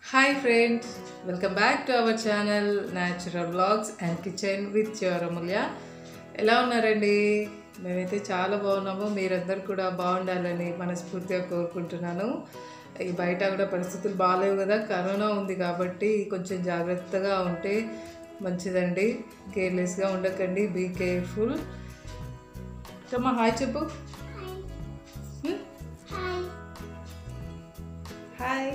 Hi friends welcome back to our channel natural blogs and kitchen with your Amulya ఎలా ఉన్నారండి మేమైతే చాలా బాగున్నాము మీరందరూ కూడా బాగుండాలని మనస్ఫూర్తిగా కోరుకుంటున్నాను ఈ బయట కూడా పరిస్థితులు బాగాలేవు కదా కరోనా ఉంది కాబట్టి కొంచెం జాగ్రత్తగా ఉంటే మంచిదండి కేర్లెస్గా ఉండకండి బీ కేర్ఫుల్ కమ్మా హాయ్ చెప్పు హ్మ్? హాయ్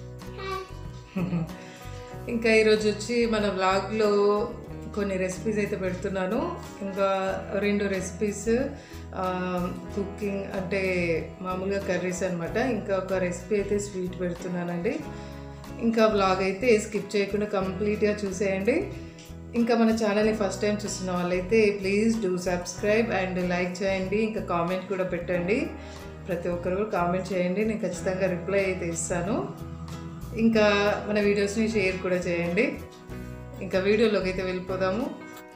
ఇంకా ఈరోజు వచ్చి మన వ్లాగ్లో కొన్ని రెసిపీస్ అయితే పెడుతున్నాను ఇంకా రెండు రెసిపీస్ కుకింగ్ అంటే మామూలుగా కర్రీస్ అనమాట ఇంకా ఒక రెసిపీ అయితే స్వీట్ పెడుతున్నానండి ఇంకా వ్లాగ్ అయితే స్కిప్ చేయకుండా కంప్లీట్గా చూసేయండి ఇంకా మన ఛానల్ని ఫస్ట్ టైం చూస్తున్న వాళ్ళైతే please do subscribe and like చేయండి ఇంకా కామెంట్ కూడా పెట్టండి ప్రతి ఒక్కరు కూడా కామెంట్ చేయండి నేను ఖచ్చితంగా రిప్లై అయితే ఇస్తాను ఇంకా మన వీడియోస్ని షేర్ కూడా చేయండి ఇంకా వీడియోలోకి అయితే వెళ్ళిపోదాము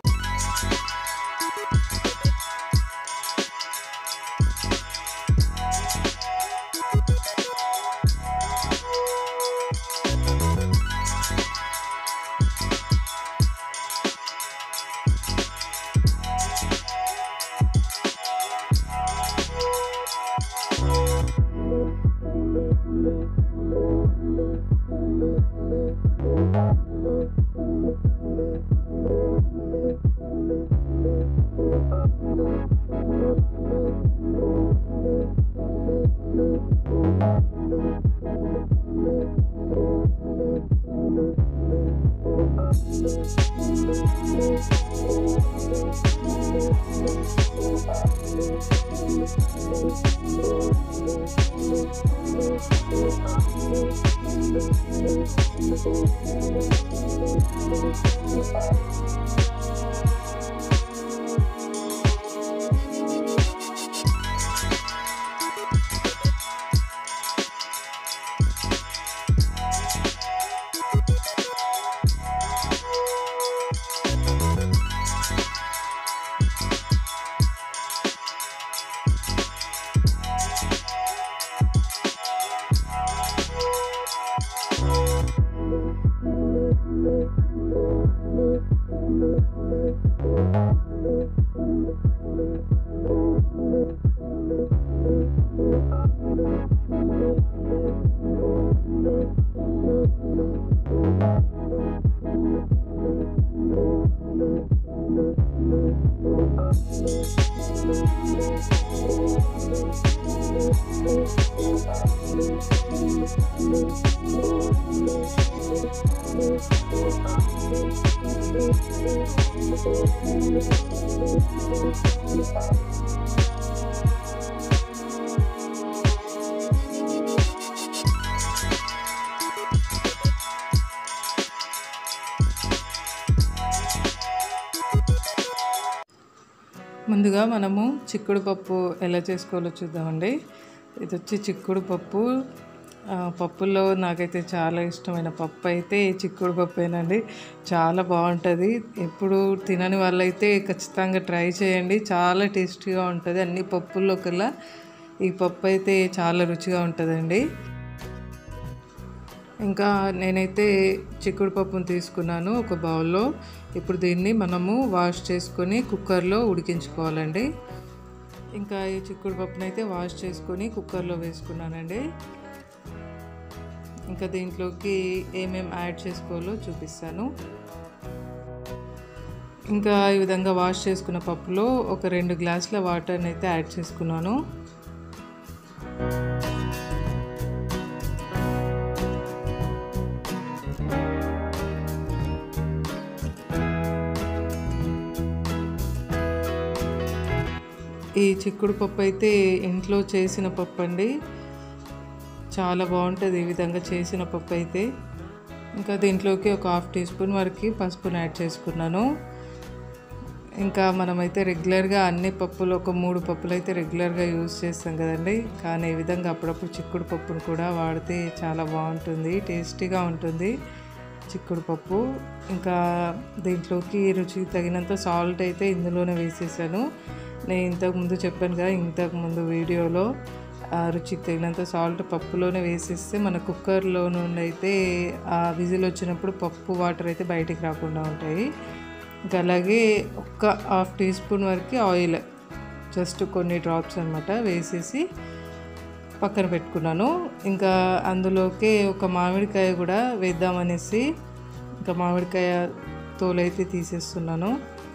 ముందుగా మనము చిక్కుడు పప్పు ఎలా చేసుకోవాలో చూద్దామండి ఇది వచ్చి చిక్కుడు పప్పు ఆ, పప్పులో నాకైతే చాలా ఇష్టమైన పప్పు అయితే చిక్కుడు పప్పేనండి చాలా బాగుంటుంది ఎప్పుడు తినని వాళ్ళైతే ఖచ్చితంగా ట్రై చేయండి చాలా టేస్టీగా ఉంటుంది అన్ని పప్పుల్లో కల్లా ఈ పప్పు అయితే చాలా రుచిగా ఉంటుందండి ఇంకా నేనైతే చిక్కుడు పప్పును తీసుకున్నాను ఒక బౌల్లో ఇప్పుడు దీన్ని మనము వాష్ చేసుకొని కుక్కర్లో ఉడికించుకోవాలండి ఇంకా ఈ చిక్కుడు పప్పును అయితే వాష్ చేసుకొని కుక్కర్లో వేసుకున్నానండి ఇంకా దీంట్లోకి ఏమేమి యాడ్ చేసుకోవాలో చూపిస్తాను ఇంకా ఈ విధంగా వాష్ చేసుకున్న పప్పులో ఒక రెండు గ్లాసుల వాటర్ని అయితే యాడ్ చేసుకున్నాను ఈ చిక్కుడు పప్పు అయితే ఇంట్లో చేసిన పప్పు అండి చాలా బాగుంటుంది ఈ విధంగా చేసిన పప్పు అయితే ఇంకా దీంట్లోకి ఒక హాఫ్ టీ స్పూన్ వరకు పసుపును యాడ్ చేసుకున్నాను ఇంకా మనమైతే రెగ్యులర్గా అన్ని పప్పులు ఒక మూడు పప్పులు అయితే రెగ్యులర్గా యూజ్ చేస్తాం కదండి కానీ ఈ విధంగా అప్పుడప్పుడు చిక్కుడు పప్పును కూడా వాడితే చాలా బాగుంటుంది టేస్టీగా ఉంటుంది చిక్కుడు పప్పు ఇంకా దీంట్లోకి రుచికి తగినంత సాల్ట్ అయితే ఇందులోనే వేసేసాను నేను ఇంతకు ముందు చెప్పాను కదా ఇంతకు ముందు వీడియోలో ఆ రుచికి తగినంత సాల్ట్ పప్పులోనే వేసేస్తే మన కుక్కర్లో నుండి అయితే ఆ విజిల్ వచ్చినప్పుడు పప్పు వాటర్ అయితే బయటికి రాకుండా ఉంటాయి ఇంకా అలాగే ఒక్క హాఫ్ టీ స్పూన్ వరకు ఆయిల్ జస్ట్ కొన్ని డ్రాప్స్ అనమాట వేసేసి పక్కన పెట్టుకున్నాను ఇంకా అందులోకి ఒక మామిడికాయ కూడా వేద్దామనేసి ఇంకా మామిడికాయ తోలైతే తీసేస్తున్నాను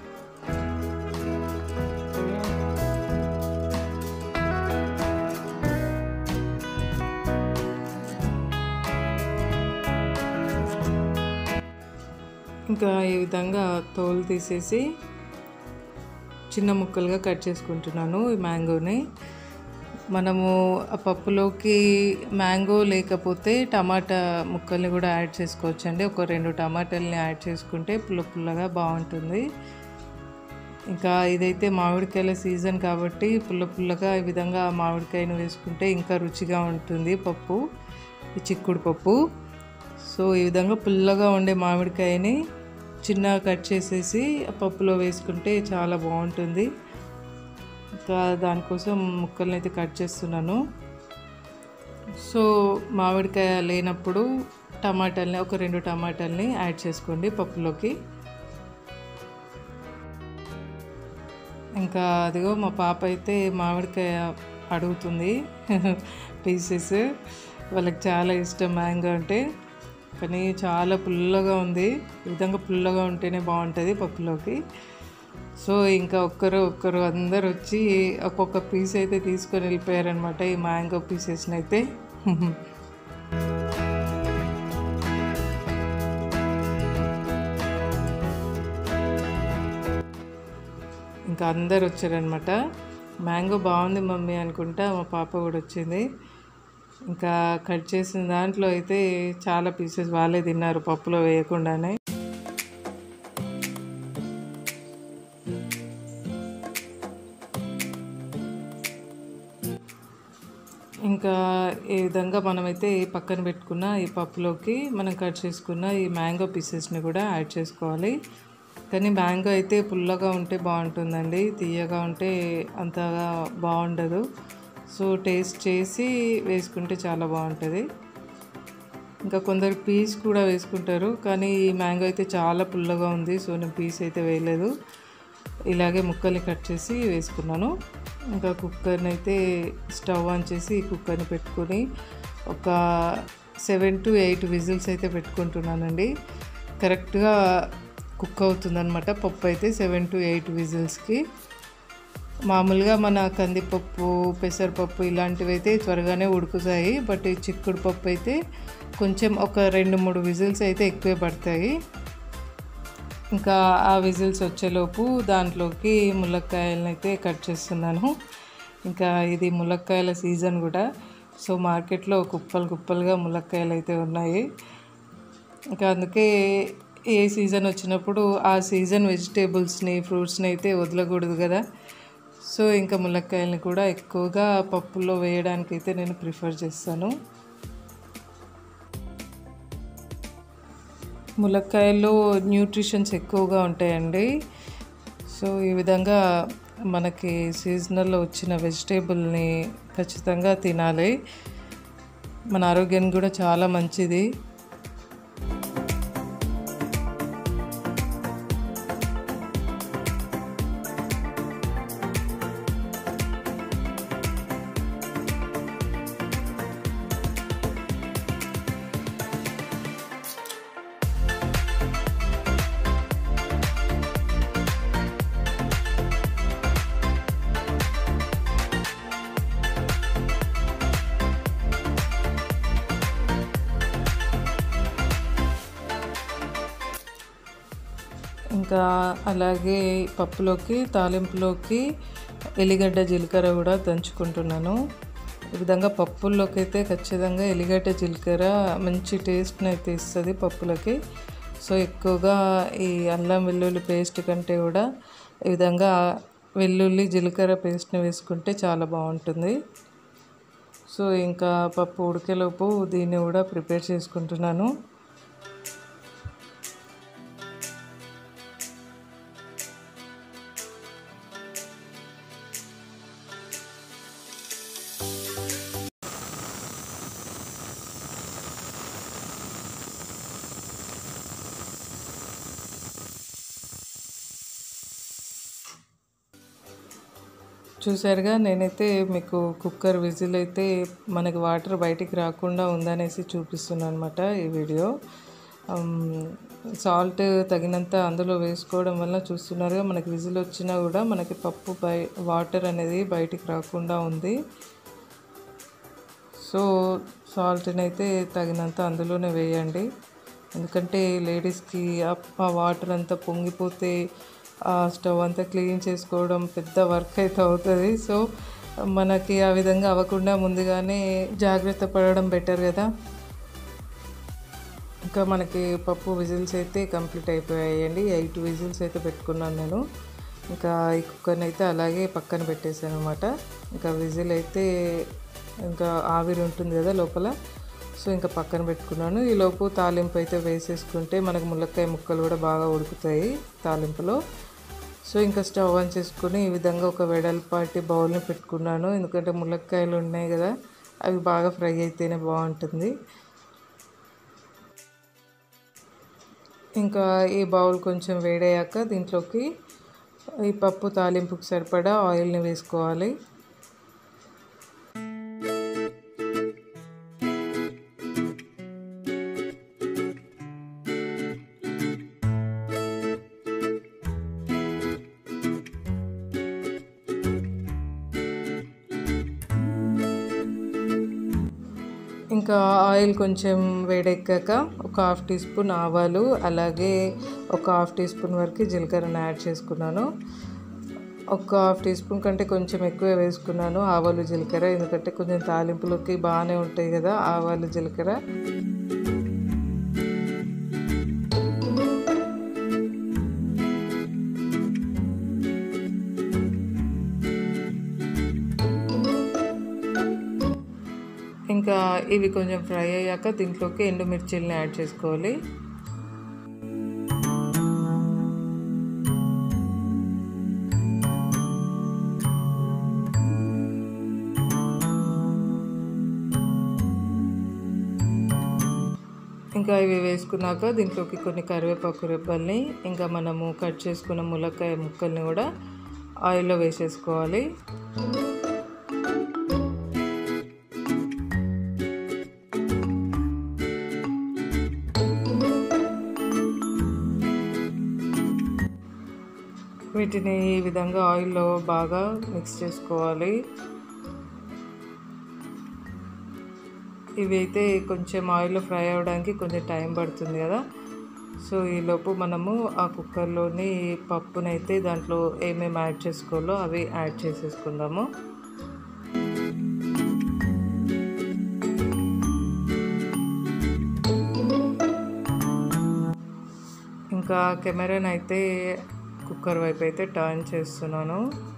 ఇంకా ఈ విధంగా తోలు తీసేసి చిన్న ముక్కలుగా కట్ చేసుకుంటున్నాను ఈ మ్యాంగోని మనము ఆ పప్పులోకి మ్యాంగో లేకపోతే టమాటా ముక్కల్ని కూడా యాడ్ చేసుకోవచ్చు అండి ఒక రెండు టమాటాలని యాడ్ చేసుకుంటే పుల్ల పుల్లగా బాగుంటుంది ఇంకా ఇదైతే మామిడికాయల సీజన్ కాబట్టి పుల్ల పుల్లగా ఈ విధంగా మామిడికాయను వేసుకుంటే ఇంకా రుచిగా ఉంటుంది పప్పు ఈ చిక్కుడు పప్పు సో ఈ విధంగా పుల్లగా ఉండే మామిడికాయని చిన్నగా కట్ చేసేసి పప్పులో వేసుకుంటే చాలా బాగుంటుంది ఇంకా దానికోసం ముక్కల్ని అయితే కట్ చేస్తున్నాను సో మామిడికాయ లేనప్పుడు టమాటాలని ఒక రెండు టమాటాలని యాడ్ చేసుకోండి పప్పులోకి ఇంకా అదిగో మా పాప అయితే మామిడికాయ అడుగుతుంది పీసెస్ వాళ్ళకి చాలా ఇష్టం మ్యాంగో అంటే కానీ చాలా పుల్లగా ఉంది ఈ విధంగా పుల్లగా ఉంటేనే బాగుంటుంది పప్పులోకి సో ఇంకా ఒక్కరు ఒక్కరు అందరు వచ్చి ఒక్కొక్క పీస్ అయితే తీసుకొని వెళ్ళిపోయారనమాట ఈ మ్యాంగో పీసెస్ని అయితే ఇంకా అందరు వచ్చారనమాట మ్యాంగో బాగుంది మమ్మీ అనుకుంటా మా పాప కూడా వచ్చింది ఇంకా కట్ చేసిన దాంట్లో అయితే చాలా పీసెస్ వాళ్ళే తిన్నారు పప్పులో వేయకుండానే ఇంకా ఈ విధంగా మనమైతే పక్కన పెట్టుకున్న ఈ పప్పులోకి మనం కట్ చేసుకున్న ఈ మ్యాంగో పీసెస్ని కూడా యాడ్ చేసుకోవాలి కానీ మ్యాంగో అయితే పుల్లగా ఉంటే బాగుంటుందండి తీయగా ఉంటే అంతగా బాగుండదు సో టేస్ట్ చేసి వేసుకుంటే చాలా బాగుంటుంది ఇంకా కొందరు పీస్ కూడా వేసుకుంటారు కానీ ఈ మ్యాంగో అయితే చాలా పుల్లగా ఉంది సో నేను పీస్ అయితే వేయలేదు ఇలాగే ముక్కల్ని కట్ చేసి వేసుకున్నాను ఇంకా కుక్కర్ని అయితే స్టవ్ ఆన్ చేసి కుక్కర్ని పెట్టుకొని ఒక సెవెన్ టు ఎయిట్ విజిల్స్ అయితే పెట్టుకుంటున్నానండి కరెక్ట్గా కుక్ అవుతుందన్నమాట పప్పు అయితే సెవెన్ టు ఎయిట్ విజిల్స్కి మామూలుగా మన కందిపప్పు పెసరపప్పు ఇలాంటివి అయితే త్వరగానే ఉడుకుతాయి బట్ ఈ చిక్కుడు పప్పు అయితే కొంచెం ఒక రెండు మూడు విజిల్స్ అయితే ఎక్కువే పడతాయి ఇంకా ఆ విజిల్స్ వచ్చేలోపు దాంట్లోకి ములక్కాయలను అయితే కట్ చేస్తున్నాను ఇంకా ఇది ములక్కాయల సీజన్ కూడా సో మార్కెట్లో కుప్పలు కుప్పలుగా ములక్కాయలు అయితే ఉన్నాయి ఇంకా అందుకే ఏ సీజన్ వచ్చినప్పుడు ఆ సీజన్ వెజిటేబుల్స్ని ఫ్రూట్స్ని అయితే వదలకూడదు కదా సో ఇంకా ములక్కాయలని కూడా ఎక్కువగా పప్పులో వేయడానికి అయితే నేను ప్రిఫర్ చేస్తాను ములక్కాయల్లో న్యూట్రిషన్స్ ఎక్కువగా ఉంటాయండి సో ఈ విధంగా మనకి సీజనల్లో వచ్చిన వెజిటేబుల్ని ఖచ్చితంగా తినాలి మన ఆరోగ్యానికి కూడా చాలా మంచిది ఇంకా అలాగే పప్పులోకి తాలింపులోకి ఎల్లిగడ్డ జీలకర్ర కూడా దంచుకుంటున్నాను ఈ విధంగా పప్పుల్లోకి అయితే ఖచ్చితంగా ఎల్లిగడ్డ జీలకర్ర మంచి టేస్ట్ని అయితే ఇస్తుంది పప్పులకి సో ఎక్కువగా ఈ అల్లం వెల్లుల్లి పేస్ట్ కంటే కూడా ఈ విధంగా వెల్లుల్లి జీలకర్ర పేస్ట్ని వేసుకుంటే చాలా బాగుంటుంది సో ఇంకా పప్పు ఉడికేలోపు దీన్ని కూడా ప్రిపేర్ చేసుకుంటున్నాను చూసారుగా నేనైతే మీకు కుక్కర్ విజిల్ అయితే మనకి వాటర్ బయటికి రాకుండా ఉందనేసి చూపిస్తున్నాను అనమాట ఈ వీడియో సాల్ట్ తగినంత అందులో వేసుకోవడం వల్ల చూస్తున్నారుగా మనకి విజిల్ వచ్చినా కూడా మనకి పప్పు బయ వాటర్ అనేది బయటికి రాకుండా ఉంది సో సాల్ట్ని అయితే తగినంత అందులోనే వేయండి ఎందుకంటే లేడీస్కి ఆ వాటర్ అంతా పొంగిపోతే ఆ స్టవ్ అంతా క్లీన్ చేసుకోవడం పెద్ద వర్క్ అయితే అవుతుంది సో మనకి ఆ విధంగా అవ్వకుండా ముందుగానే జాగ్రత్త పడడం బెటర్ కదా ఇంకా మనకి పప్పు విజిల్స్ అయితే కంప్లీట్ అయిపోయాయండి ఎయిట్ విజిల్స్ అయితే పెట్టుకున్నాను నేను ఇంకా ఈ కుక్కర్ని అయితే అలాగే పక్కన పెట్టేశాను అనమాట ఇంకా విజిల్ అయితే ఇంకా ఆవిరి ఉంటుంది కదా లోపల సో ఇంకా పక్కన పెట్టుకున్నాను ఈ లోపు తాలింపు అయితే వేసేసుకుంటే మనకు ములక్కాయ ముక్కలు కూడా బాగా ఉడుకుతాయి తాలింపులో సో ఇంకా స్టవ్ ఆన్ చేసుకుని ఈ విధంగా ఒక వెడల్పాటి బౌల్ని పెట్టుకున్నాను ఎందుకంటే ములక్కాయలు ఉన్నాయి కదా అవి బాగా ఫ్రై అయితేనే బాగుంటుంది ఇంకా ఈ బౌల్ కొంచెం వేడయ్యాక దీంట్లోకి ఈ పప్పు తాలింపుకి సరిపడా ఆయిల్ని వేసుకోవాలి ఇంకా ఆయిల్ కొంచెం వేడెక్కాక ఒక హాఫ్ టీ స్పూన్ ఆవాలు అలాగే ఒక హాఫ్ టీ స్పూన్ వరకు జీలకర్రను యాడ్ చేసుకున్నాను ఒక హాఫ్ టీ స్పూన్ కంటే కొంచెం ఎక్కువే వేసుకున్నాను ఆవాలు జీలకర్ర ఎందుకంటే కొంచెం తాలింపులోకి బాగానే ఉంటాయి కదా ఆవాలు జీలకర్ర ఇంకా ఇవి కొంచెం ఫ్రై అయ్యాక దీంట్లోకి ఎండుమిర్చిల్ని యాడ్ చేసుకోవాలి ఇంకా ఇవి వేసుకున్నాక దీంట్లోకి కొన్ని కరివేపాకు రెబ్బల్ని ఇంకా మనము కట్ చేసుకున్న ములక్కాయ ముక్కల్ని కూడా ఆయిల్లో వేసేసుకోవాలి వీటిని ఈ విధంగా ఆయిల్లో బాగా మిక్స్ చేసుకోవాలి ఇవి అయితే కొంచెం ఆయిల్లో ఫ్రై అవ్వడానికి కొంచెం టైం పడుతుంది కదా సో ఈలోపు మనము ఆ కుక్కర్లోని పప్పునైతే దాంట్లో ఏమేమి యాడ్ చేసుకోవాలో అవి యాడ్ చేసేసుకుందాము ఇంకా కెమెరాని అయితే కుక్కర్ వైపు అయితే టర్న్ చేస్తున్నాను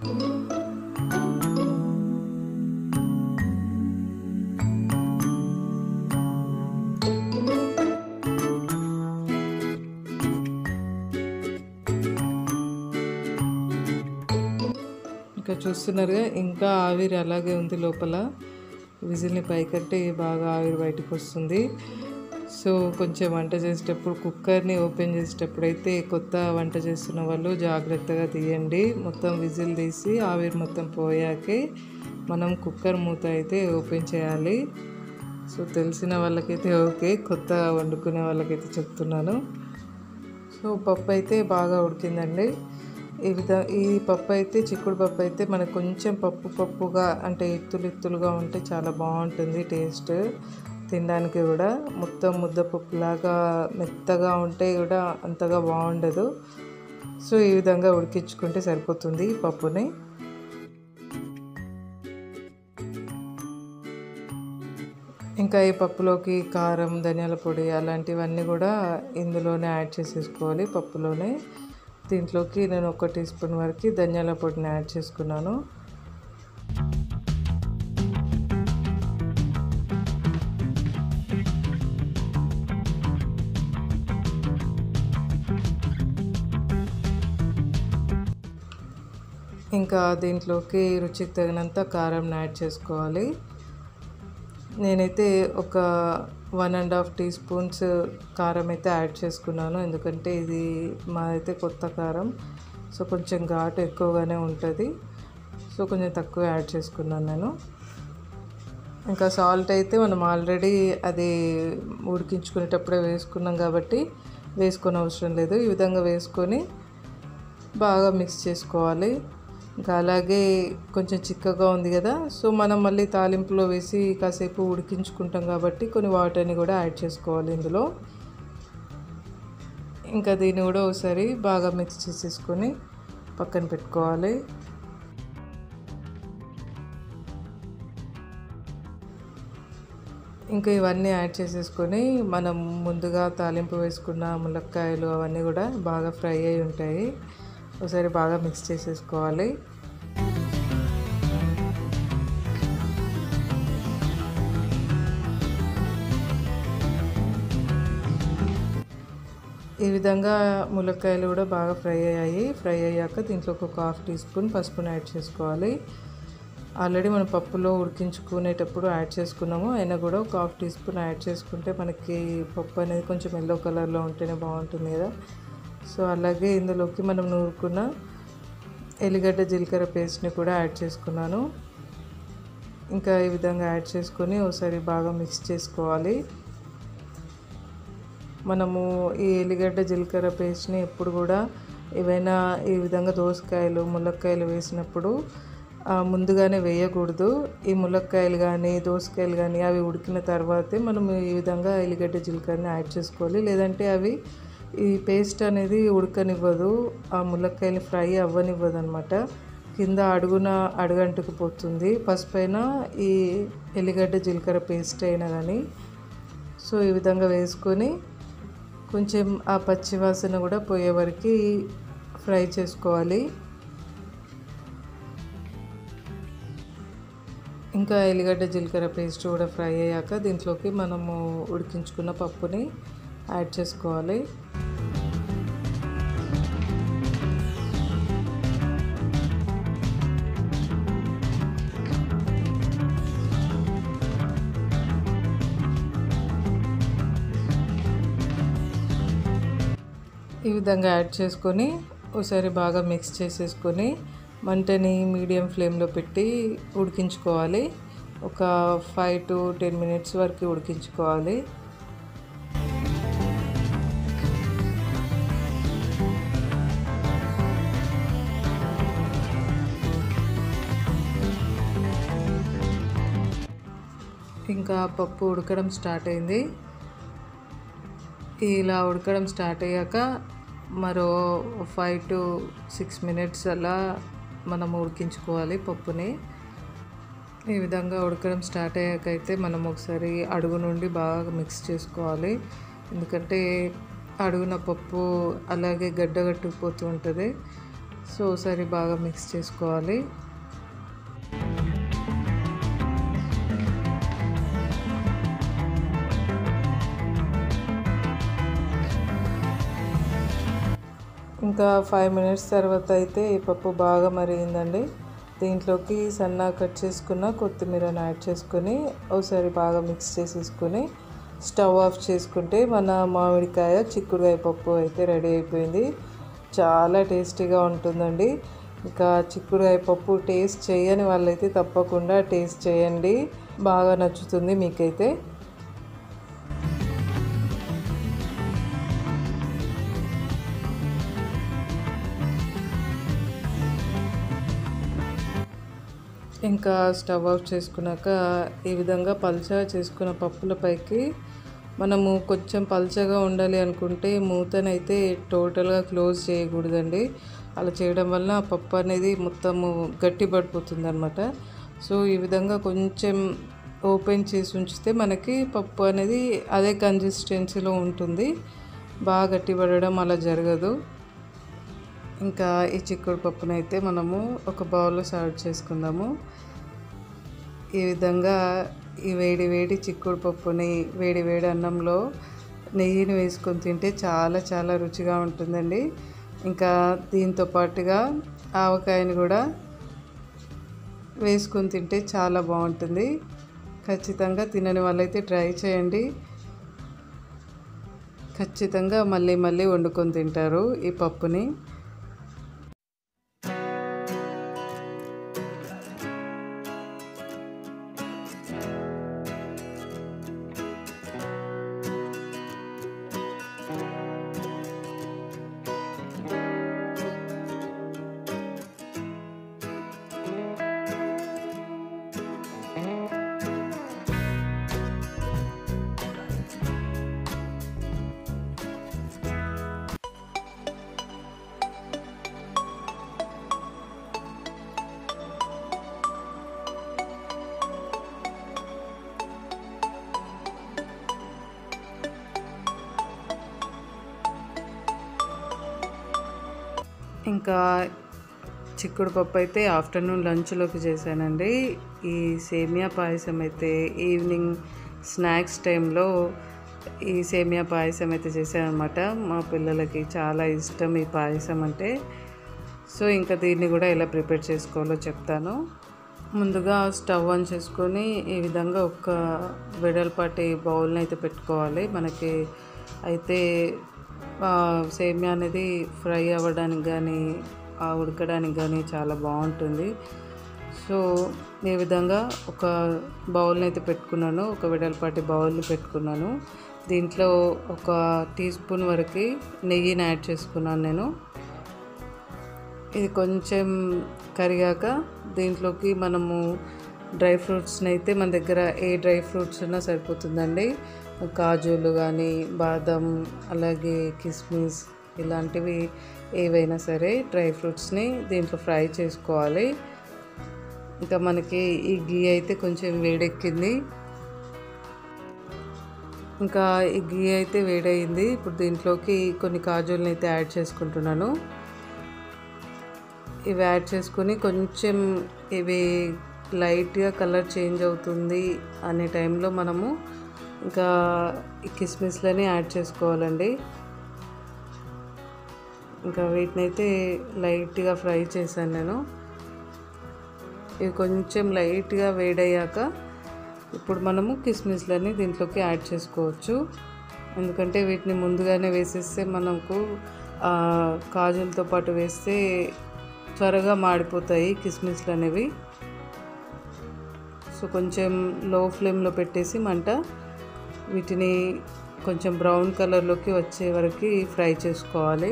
ఇంకా చూస్తున్నారుగా ఇంకా ఆవిరి అలాగే ఉంది లోపల విజిల్ని పైకట్టి బాగా ఆవిరి బయటకు వస్తుంది సో కొంచెం వంట చేసేటప్పుడు కుక్కర్ని ఓపెన్ చేసేటప్పుడు అయితే కొత్త వంట చేస్తున్న వాళ్ళు జాగ్రత్తగా తీయండి మొత్తం విజిల్ తీసి ఆవిరి మొత్తం పోయాకే మనం కుక్కర్ మూత అయితే ఓపెన్ చేయాలి సో తెలిసిన వాళ్ళకైతే ఓకే కొత్త వండుకునే వాళ్ళకైతే చెప్తున్నాను సో పప్పు అయితే బాగా ఉడికిందండి ఈ విధ ఈ పప్పు అయితే చిక్కుడు పప్పు అయితే మనకు కొంచెం పప్పు పప్పుగా అంటే ఎత్తులు ఎత్తులుగా ఉంటే చాలా బాగుంటుంది టేస్ట్ తినడానికి కూడా మొత్తం ముద్దపప్పులాగా మెత్తగా ఉంటే కూడా అంతగా బాగుండదు సో ఈ విధంగా ఉడికించుకుంటే సరిపోతుంది ఈ పప్పుని ఇంకా ఈ పప్పులోకి కారం ధనియాల పొడి అలాంటివన్నీ కూడా ఇందులోనే యాడ్ చేసేసుకోవాలి పప్పులోనే దీంట్లోకి నేను ఒక టీ స్పూన్ వరకు ధనియాల పొడిని యాడ్ చేసుకున్నాను ఇంకా దీంట్లోకి రుచికి తగినంత కారం యాడ్ చేసుకోవాలి నేనైతే ఒక one and half teaspoons కారం అయితే యాడ్ చేసుకున్నాను ఎందుకంటే ఇది మాదైతే కొత్త కారం సో కొంచెం ఘాటు ఎక్కువగానే ఉంటుంది సో కొంచెం తక్కువ యాడ్ చేసుకున్నాను నేను ఇంకా సాల్ట్ అయితే మనం ఆల్రెడీ అది ఉడికించుకునేటప్పుడే వేసుకున్నాం కాబట్టి వేసుకొని అవసరం లేదు ఈ విధంగా వేసుకొని బాగా మిక్స్ చేసుకోవాలి ఇంకా అలాగే కొంచెం చిక్కగా ఉంది కదా సో మనం మళ్ళీ తాలింపులో వేసి కాసేపు ఉడికించుకుంటాం కాబట్టి కొన్ని వాటర్ని కూడా యాడ్ చేసుకోవాలి ఇందులో ఇంకా దీన్ని కూడా ఒకసారి బాగా మిక్స్ చేసేసుకొని పక్కన పెట్టుకోవాలి ఇంకా ఇవన్నీ యాడ్ చేసేసుకొని మనం ముందుగా తాలింపు వేసుకున్న ములక్కాయలు అవన్నీ కూడా బాగా ఫ్రై అయి ఉంటాయి ఒకసారి బాగా మిక్స్ చేసేసుకోవాలి ఈ విధంగా ములక్కాయలు కూడా బాగా ఫ్రై అయ్యాయి ఫ్రై అయ్యాక దీంట్లో ఒక హాఫ్ టీ స్పూన్ పసుపుని యాడ్ చేసుకోవాలి ఆల్రెడీ మనం పప్పులో ఉడికించుకునేటప్పుడు యాడ్ చేసుకున్నాము అయినా కూడా ఒక హాఫ్ టీ స్పూన్ యాడ్ చేసుకుంటే మనకి పప్పు అనేది కొంచెం ఎల్లో కలర్లో ఉంటేనే బాగుంటుంది కదా సో అలాగే ఇందులోకి మనం నూరుకున్న ఎల్లిగడ్డ జీలకర్ర పేస్ట్ని కూడా యాడ్ చేసుకున్నాను ఇంకా ఈ విధంగా యాడ్ చేసుకొని ఒకసారి బాగా మిక్స్ చేసుకోవాలి మనము ఈ ఎల్లిగడ్డ జీలకర్ర పేస్ట్ని ఎప్పుడు కూడా ఏవైనా ఈ విధంగా దోసకాయలు ములక్కాయలు వేసినప్పుడు ముందుగానే వేయకూడదు ఈ ములక్కాయలు కానీ దోసకాయలు కానీ అవి ఉడికిన తర్వాతే మనం ఈ విధంగా ఎల్లిగడ్డ జీలకర్రని యాడ్ చేసుకోవాలి లేదంటే అవి ఈ పేస్ట్ అనేది ఉడకనివ్వదు ఆ ములక్కాయలు ఫ్రై అవ్వనివ్వదు అనమాట కింద అడుగున అడుగంటుకుపోతుంది పసుపైన ఈ ఎల్లిగడ్డ జీలకర్ర పేస్ట్ అయినా కానీ సో ఈ విధంగా వేసుకొని కొంచెం ఆ పచ్చి వాసన కూడా పోయే వరకు ఫ్రై చేసుకోవాలి ఇంకా ఎల్లిగడ్డ జీలకర్ర పేస్ట్ కూడా ఫ్రై అయ్యాక దీంట్లోకి మనము ఉడికించుకున్న పప్పుని యాడ్ చేసుకోవాలి ఈ విధంగా యాడ్ చేసుకొని ఒకసారి బాగా మిక్స్ చేసేసుకొని మంటని మీడియం ఫ్లేమ్లో పెట్టి ఉడికించుకోవాలి ఒక ఫైవ్ టు టెన్ మినిట్స్ వరకు ఉడికించుకోవాలి ఇంకా పప్పు ఉడకడం స్టార్ట్ అయింది ఇలా ఉడకడం స్టార్ట్ అయ్యాక మరో ఫైవ్ టు సిక్స్ మినిట్స్ అలా మనం ఉడికించుకోవాలి పప్పుని ఈ విధంగా ఉడకడం స్టార్ట్ అయ్యాక అయితే మనం ఒకసారి అడుగు నుండి బాగా మిక్స్ చేసుకోవాలి ఎందుకంటే అడుగున పప్పు అలాగే గడ్డగట్టుకుపోతూ ఉంటుంది సో ఒకసారి బాగా మిక్స్ చేసుకోవాలి ఇంకా ఫైవ్ మినిట్స్ తర్వాత అయితే ఈ పప్పు బాగా మరిగిందండి దీంట్లోకి సన్నగా కట్ చేసుకున్న కొత్తిమీరని యాడ్ చేసుకొని ఒకసారి బాగా మిక్స్ చేసేసుకొని స్టవ్ ఆఫ్ చేసుకుంటే మన మామిడికాయ చిక్కుడుకాయ పప్పు అయితే రెడీ అయిపోయింది చాలా టేస్టీగా ఉంటుందండి ఇంకా చిక్కుడుకాయ పప్పు టేస్ట్ చేయని వాళ్ళైతే తప్పకుండా టేస్ట్ చేయండి బాగా నచ్చుతుంది మీకైతే ఇంకా స్టవ్ ఆఫ్ చేసుకున్నాక ఈ విధంగా పల్చగా చేసుకున్న పప్పులపైకి మనము కొంచెం పల్చగా ఉండాలి అనుకుంటే మూతనైతే టోటల్గా క్లోజ్ చేయకూడదండి అలా చేయడం వల్ల పప్పు అనేది మొత్తము గట్టి పడిపోతుంది అనమాట సో ఈ విధంగా కొంచెం ఓపెన్ చేసి ఉంచితే మనకి పప్పు అనేది అదే కన్సిస్టెన్సీలో ఉంటుంది బాగా గట్టి పడడం అలా జరగదు ఇంకా ఈ చిక్కుడు పప్పునైతే మనము ఒక బౌల్లో సర్వ్ చేసుకుందాము ఈ విధంగా ఈ వేడి వేడి చిక్కుడు పప్పుని వేడి వేడి అన్నంలో నెయ్యిని వేసుకొని తింటే చాలా చాలా రుచిగా ఉంటుందండి ఇంకా దీంతో పాటుగా ఆవకాయని కూడా వేసుకొని తింటే చాలా బాగుంటుంది ఖచ్చితంగా తినని వాళ్ళైతే ట్రై చేయండి ఖచ్చితంగా మళ్ళీ మళ్ళీ వండుకొని తింటారు ఈ పప్పుని ఇంకా చిక్కుడు పప్పు అయితే ఆఫ్టర్నూన్ లంచ్లోకి చేశానండి ఈ సేమియా పాయసం అయితే ఈవినింగ్ స్నాక్స్ టైంలో ఈ సేమియా పాయసం అయితే చేశానమాట మా పిల్లలకి చాలా ఇష్టం ఈ పాయసం అంటే సో ఇంకా దీన్ని కూడా ఎలా ప్రిపేర్ చేసుకోవాలో చెప్తాను ముందుగా స్టవ్ ఆన్ చేసుకొని ఈ విధంగా ఒక వెడల్పాటి బౌల్ని అయితే పెట్టుకోవాలి మనకి అయితే ఆ, సేమియా అనేది ఫ్రై అవ్వడానికి కానీ ఆ ఉడకడానికి కానీ చాలా బాగుంటుంది సో ఈ విధంగా ఒక బౌల్ని అయితే పెట్టుకున్నాను ఒక వెడల్పాటి బౌల్ని పెట్టుకున్నాను దీంట్లో ఒక టీ స్పూన్ వరకు నెయ్యిని యాడ్ చేసుకున్నాను నేను ఇది కొంచెం కరిగాక దీంట్లోకి మనము డ్రై ఫ్రూట్స్ని అయితే మన దగ్గర ఏ డ్రై ఫ్రూట్స్ ఉన్నా సరిపోతుందండి కాజులు కానీ బాదం అలాగే కిస్మిస్ ఇలాంటివి ఏవైనా సరే డ్రై ఫ్రూట్స్ని దీంట్లో ఫ్రై చేసుకోవాలి ఇంకా మనకి ఈ గీ అయితే కొంచెం వేడెక్కింది ఇంకా ఈ గీ అయితే వేడయింది ఇప్పుడు దీంట్లోకి కొన్ని కాజుల్ని అయితే యాడ్ చేసుకుంటున్నాను ఇవి యాడ్ చేసుకొని కొంచెం ఇవి లైట్గా కలర్ చేంజ్ అవుతుంది అనే టైంలో మనము ఇంకా ఈ కిస్మిస్లని యాడ్ చేసుకోవాలండి ఇంకా వీటిని అయితే లైట్గా ఫ్రై చేశాను నేను ఇవి కొంచెం లైట్గా వేడయ్యాక ఇప్పుడు మనము కిస్మిస్లని దీంట్లోకి యాడ్ చేసుకోవచ్చు ఎందుకంటే వీటిని ముందుగానే వేసేస్తే మనకు ఆ, కాజులతో పాటు వేస్తే త్వరగా మాడిపోతాయి కిస్మిస్లు అనేవి సో కొంచెం లో ఫ్లేమ్లో పెట్టేసి మంట వీటిని కొంచెం బ్రౌన్ కలర్లోకి వచ్చే వరకు ఫ్రై చేసుకోవాలి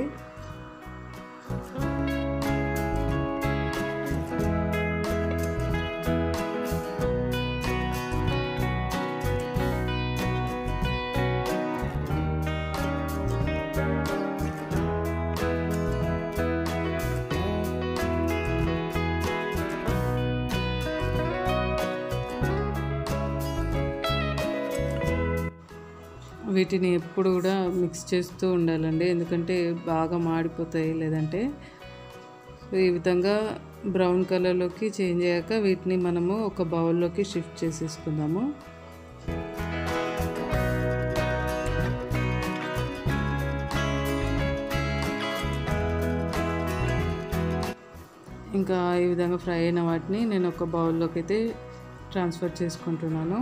వీటిని ఎప్పుడు కూడా మిక్స్ చేస్తూ ఉండాలండి ఎందుకంటే బాగా మాడిపోతాయి లేదంటే సో ఈ విధంగా బ్రౌన్ కలర్లోకి చేంజ్ అయ్యాక వీటిని మనము ఒక బౌల్లోకి షిఫ్ట్ చేసేసుకుందాము ఇంకా ఈ విధంగా ఫ్రై అయిన వాటిని నేను ఒక బౌల్లోకి అయితే ట్రాన్స్ఫర్ చేసుకుంటున్నాను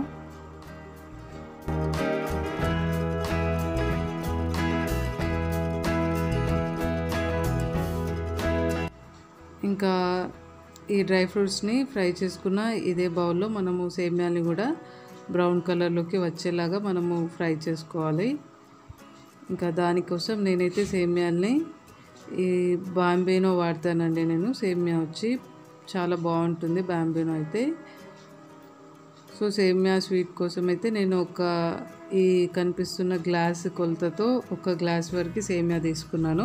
ఇంకా ఈ డ్రై ఫ్రూట్స్ని ఫ్రై చేసుకున్న ఇదే బౌల్లో మనము సేమ్యాన్ని కూడా బ్రౌన్ కలర్లోకి వచ్చేలాగా మనము ఫ్రై చేసుకోవాలి ఇంకా దానికోసం నేనైతే సేమ్యాల్ని ఈ బాంబేనో వాడతానండి నేను సేమ్యా వచ్చి చాలా బాగుంటుంది బాంబేనో అయితే సో సేమ్యా స్వీట్ కోసం అయితే నేను ఒక ఈ కనిపిస్తున్న గ్లాస్ కొలతతో ఒక గ్లాస్ వరకు సేమ్యా తీసుకున్నాను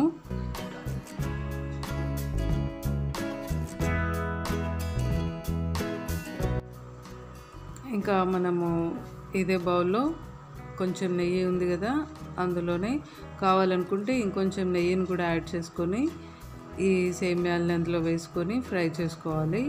ఇంకా మనము ఇదే బౌల్లో కొంచెం నెయ్యి ఉంది కదా అందులోనే కావాలనుకుంటే ఇంకొంచెం నెయ్యిని కూడా యాడ్ చేసుకొని ఈ సేమ్యాలని అందులో వేసుకొని ఫ్రై చేసుకోవాలి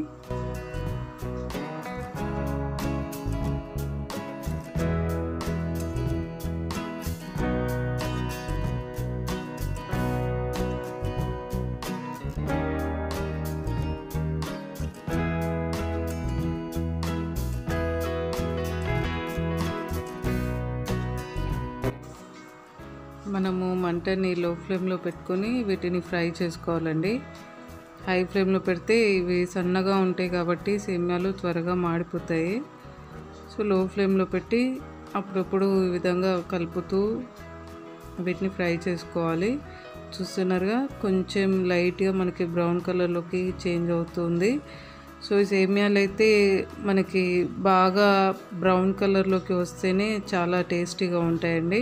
మనము మంటని లో ఫ్లేమ్లో పెట్టుకొని వీటిని ఫ్రై చేసుకోవాలండి హై ఫ్లేమ్లో పెడితే ఇవి సన్నగా ఉంటాయి కాబట్టి సేమ్యాలు త్వరగా మాడిపోతాయి సో లో ఫ్లేమ్లో పెట్టి అప్పుడప్పుడు ఈ విధంగా కలుపుతూ వీటిని ఫ్రై చేసుకోవాలి చూస్తున్నారుగా కొంచెం లైట్గా మనకి బ్రౌన్ కలర్లోకి చేంజ్ అవుతుంది సో ఈ సేమియాలు అయితే మనకి బాగా బ్రౌన్ కలర్లోకి వస్తేనే చాలా టేస్టీగా ఉంటాయండి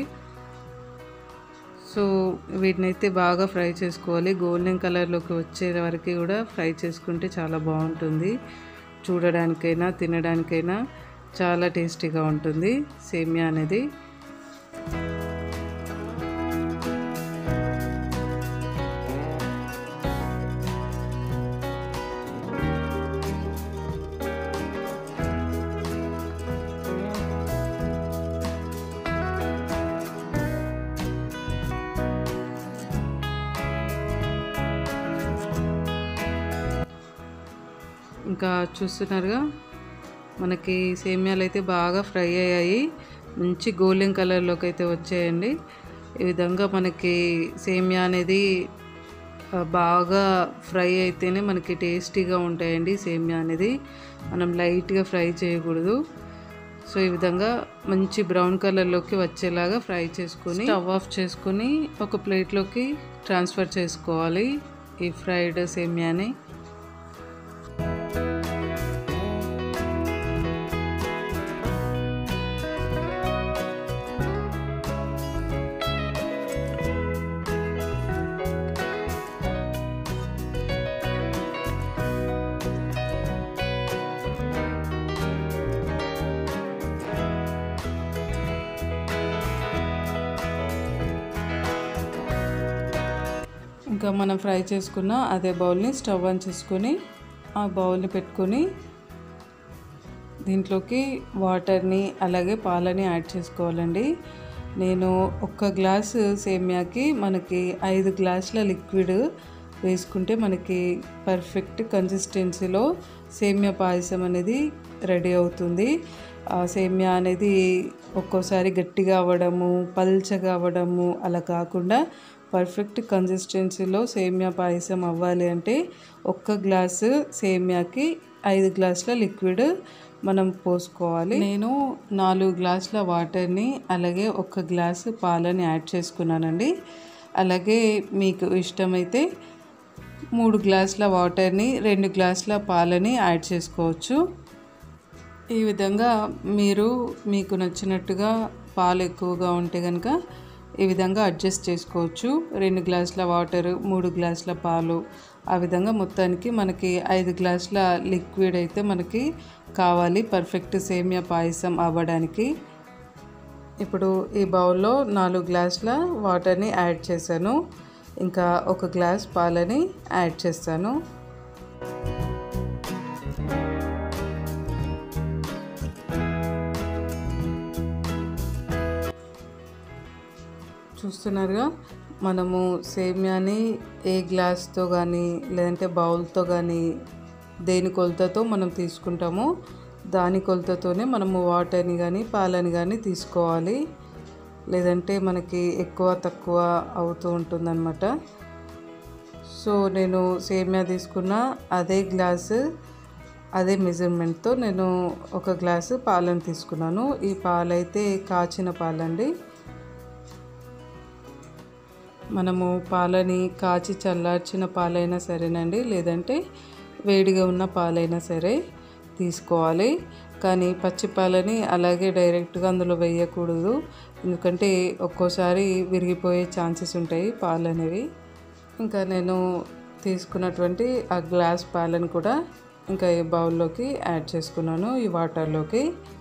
సో వీటిని అయితే బాగా ఫ్రై చేసుకోవాలి గోల్డెన్ కలర్లోకి వచ్చే వరకు కూడా ఫ్రై చేసుకుంటే చాలా బాగుంటుంది చూడడానికైనా తినడానికైనా చాలా టేస్టీగా ఉంటుంది సేమియా అనేది ఇంకా చూస్తున్నారుగా మనకి సేమ్యాలు అయితే బాగా ఫ్రై అయ్యాయి మంచి గోల్డెన్ కలర్లోకి అయితే వచ్చాయండి ఈ విధంగా మనకి సేమ్యా అనేది ఆ, బాగా ఫ్రై అయితేనే మనకి టేస్టీగా ఉంటాయండి సేమ్యా అనేది మనం లైట్గా ఫ్రై చేయకూడదు సో ఈ విధంగా మంచి బ్రౌన్ కలర్లోకి వచ్చేలాగా ఫ్రై చేసుకొని స్టవ్ ఆఫ్ చేసుకొని ఒక ప్లేట్లోకి ట్రాన్స్ఫర్ చేసుకోవాలి ఈ ఫ్రైడ్ సేమ్యాని ఇంకా మనం ఫ్రై చేసుకున్న అదే బౌల్ని స్టవ్ ఆన్ చేసుకొని ఆ బౌల్ని పెట్టుకొని దీంట్లోకి వాటర్ని అలాగే పాలని యాడ్ చేసుకోవాలండి నేను ఒక్క గ్లాసు సేమ్యాకి మనకి ఐదు గ్లాసుల లిక్విడ్ వేసుకుంటే మనకి పర్ఫెక్ట్ కన్సిస్టెన్సీలో సేమ్యా పాయసం అనేది రెడీ అవుతుంది ఆ సేమ్యా అనేది ఒక్కోసారి గట్టిగా అవ్వడము పల్చగా అవ్వడము అలా కాకుండా పర్ఫెక్ట్ కన్సిస్టెన్సీలో సేమ్యా పాయసం అవ్వాలి అంటే ఒక్క గ్లాసు సేమ్యాకి ఐదు గ్లాసుల లిక్విడ్ మనం పోసుకోవాలి నేను నాలుగు గ్లాసుల వాటర్ని అలాగే ఒక గ్లాసు పాలని యాడ్ చేసుకున్నానండి అలాగే మీకు ఇష్టమైతే మూడు గ్లాసుల వాటర్ని రెండు గ్లాసుల పాలని యాడ్ చేసుకోవచ్చు ఈ విధంగా మీరు మీకు నచ్చినట్టుగా పాలు ఎక్కువగా ఉంటే కనుక ఈ విధంగా అడ్జస్ట్ చేసుకోవచ్చు రెండు గ్లాసుల వాటర్ మూడు గ్లాసుల పాలు ఆ విధంగా మొత్తానికి మనకి ఐదు గ్లాసుల లిక్విడ్ అయితే మనకి కావాలి పర్ఫెక్ట్ సేమియా పాయసం అవ్వడానికి ఇప్పుడు ఈ బౌల్లో నాలుగు గ్లాసుల వాటర్ని యాడ్ చేశాను ఇంకా ఒక గ్లాస్ పాలని యాడ్ చేస్తాను చూస్తున్నారుగా మనము సేమ్యాని ఏ గ్లాస్తో కానీ లేదంటే బౌల్తో కానీ దేని కొలతతో మనం తీసుకుంటామో దాని కొలతతోనే మనము వాటర్ని కానీ పాలని కానీ తీసుకోవాలి లేదంటే మనకి ఎక్కువ తక్కువ అవుతూ ఉంటుందన్నమాట సో నేను సేమ్యా తీసుకున్న అదే గ్లాసు అదే మెజర్మెంట్తో నేను ఒక గ్లాసు పాలను తీసుకున్నాను ఈ పాలైతే కాచిన పాలండి మనము పాలని కాచి చల్లార్చిన పాలైనా సరేనండి లేదంటే వేడిగా ఉన్న పాలైనా సరే తీసుకోవాలి కానీ పచ్చి పాలని అలాగే డైరెక్ట్గా అందులో వేయకూడదు ఎందుకంటే ఒక్కోసారి విరిగిపోయే ఛాన్సెస్ ఉంటాయి పాలు అనేవి ఇంకా నేను తీసుకున్నటువంటి ఆ గ్లాస్ పాలను కూడా ఇంకా ఈ బౌల్లోకి యాడ్ చేసుకున్నాను ఈ వాటర్లోకి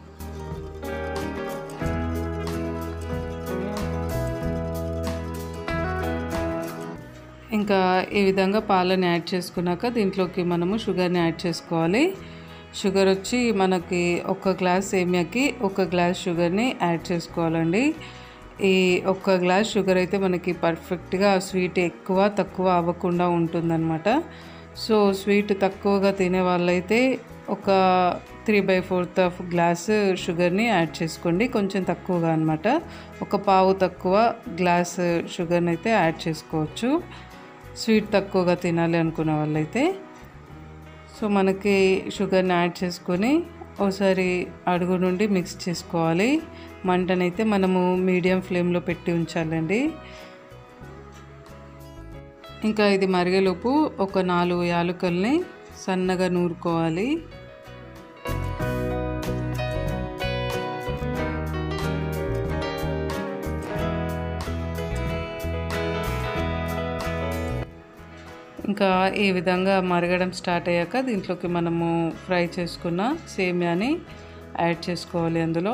ఇంకా ఈ విధంగా పాలను యాడ్ చేసుకున్నాక దీంట్లోకి మనము షుగర్ని యాడ్ చేసుకోవాలి షుగర్ వచ్చి మనకి ఒక గ్లాస్ సేమియాకి ఒక గ్లాస్ షుగర్ని యాడ్ చేసుకోవాలండి ఈ ఒక్క గ్లాస్ షుగర్ అయితే మనకి పర్ఫెక్ట్గా స్వీట్ ఎక్కువ తక్కువ అవ్వకుండా ఉంటుందన్నమాట సో స్వీట్ తక్కువగా తినే వాళ్ళైతే ఒక three by fourth of glass షుగర్ని యాడ్ చేసుకోండి కొంచెం తక్కువగా అనమాట ఒక పావు తక్కువ గ్లాస్ షుగర్ని అయితే యాడ్ చేసుకోవచ్చు స్వీట్ తక్కువగా తినాలి అనుకున్న వాళ్ళైతే సో మనకి షుగర్ని యాడ్ చేసుకొని ఒకసారి అడుగు నుండి మిక్స్ చేసుకోవాలి మంటనైతే మనము మీడియం ఫ్లేమ్లో పెట్టి ఉంచాలండి ఇంకా ఇది మరిగేలోపు ఒక నాలుగు యాలకుల్ని సన్నగా నూరుకోవాలి ఇంకా ఈ విధంగా మరగడం స్టార్ట్ అయ్యాక దీంట్లోకి మనము ఫ్రై చేసుకున్న సేమియాని యాడ్ చేసుకోవాలి అందులో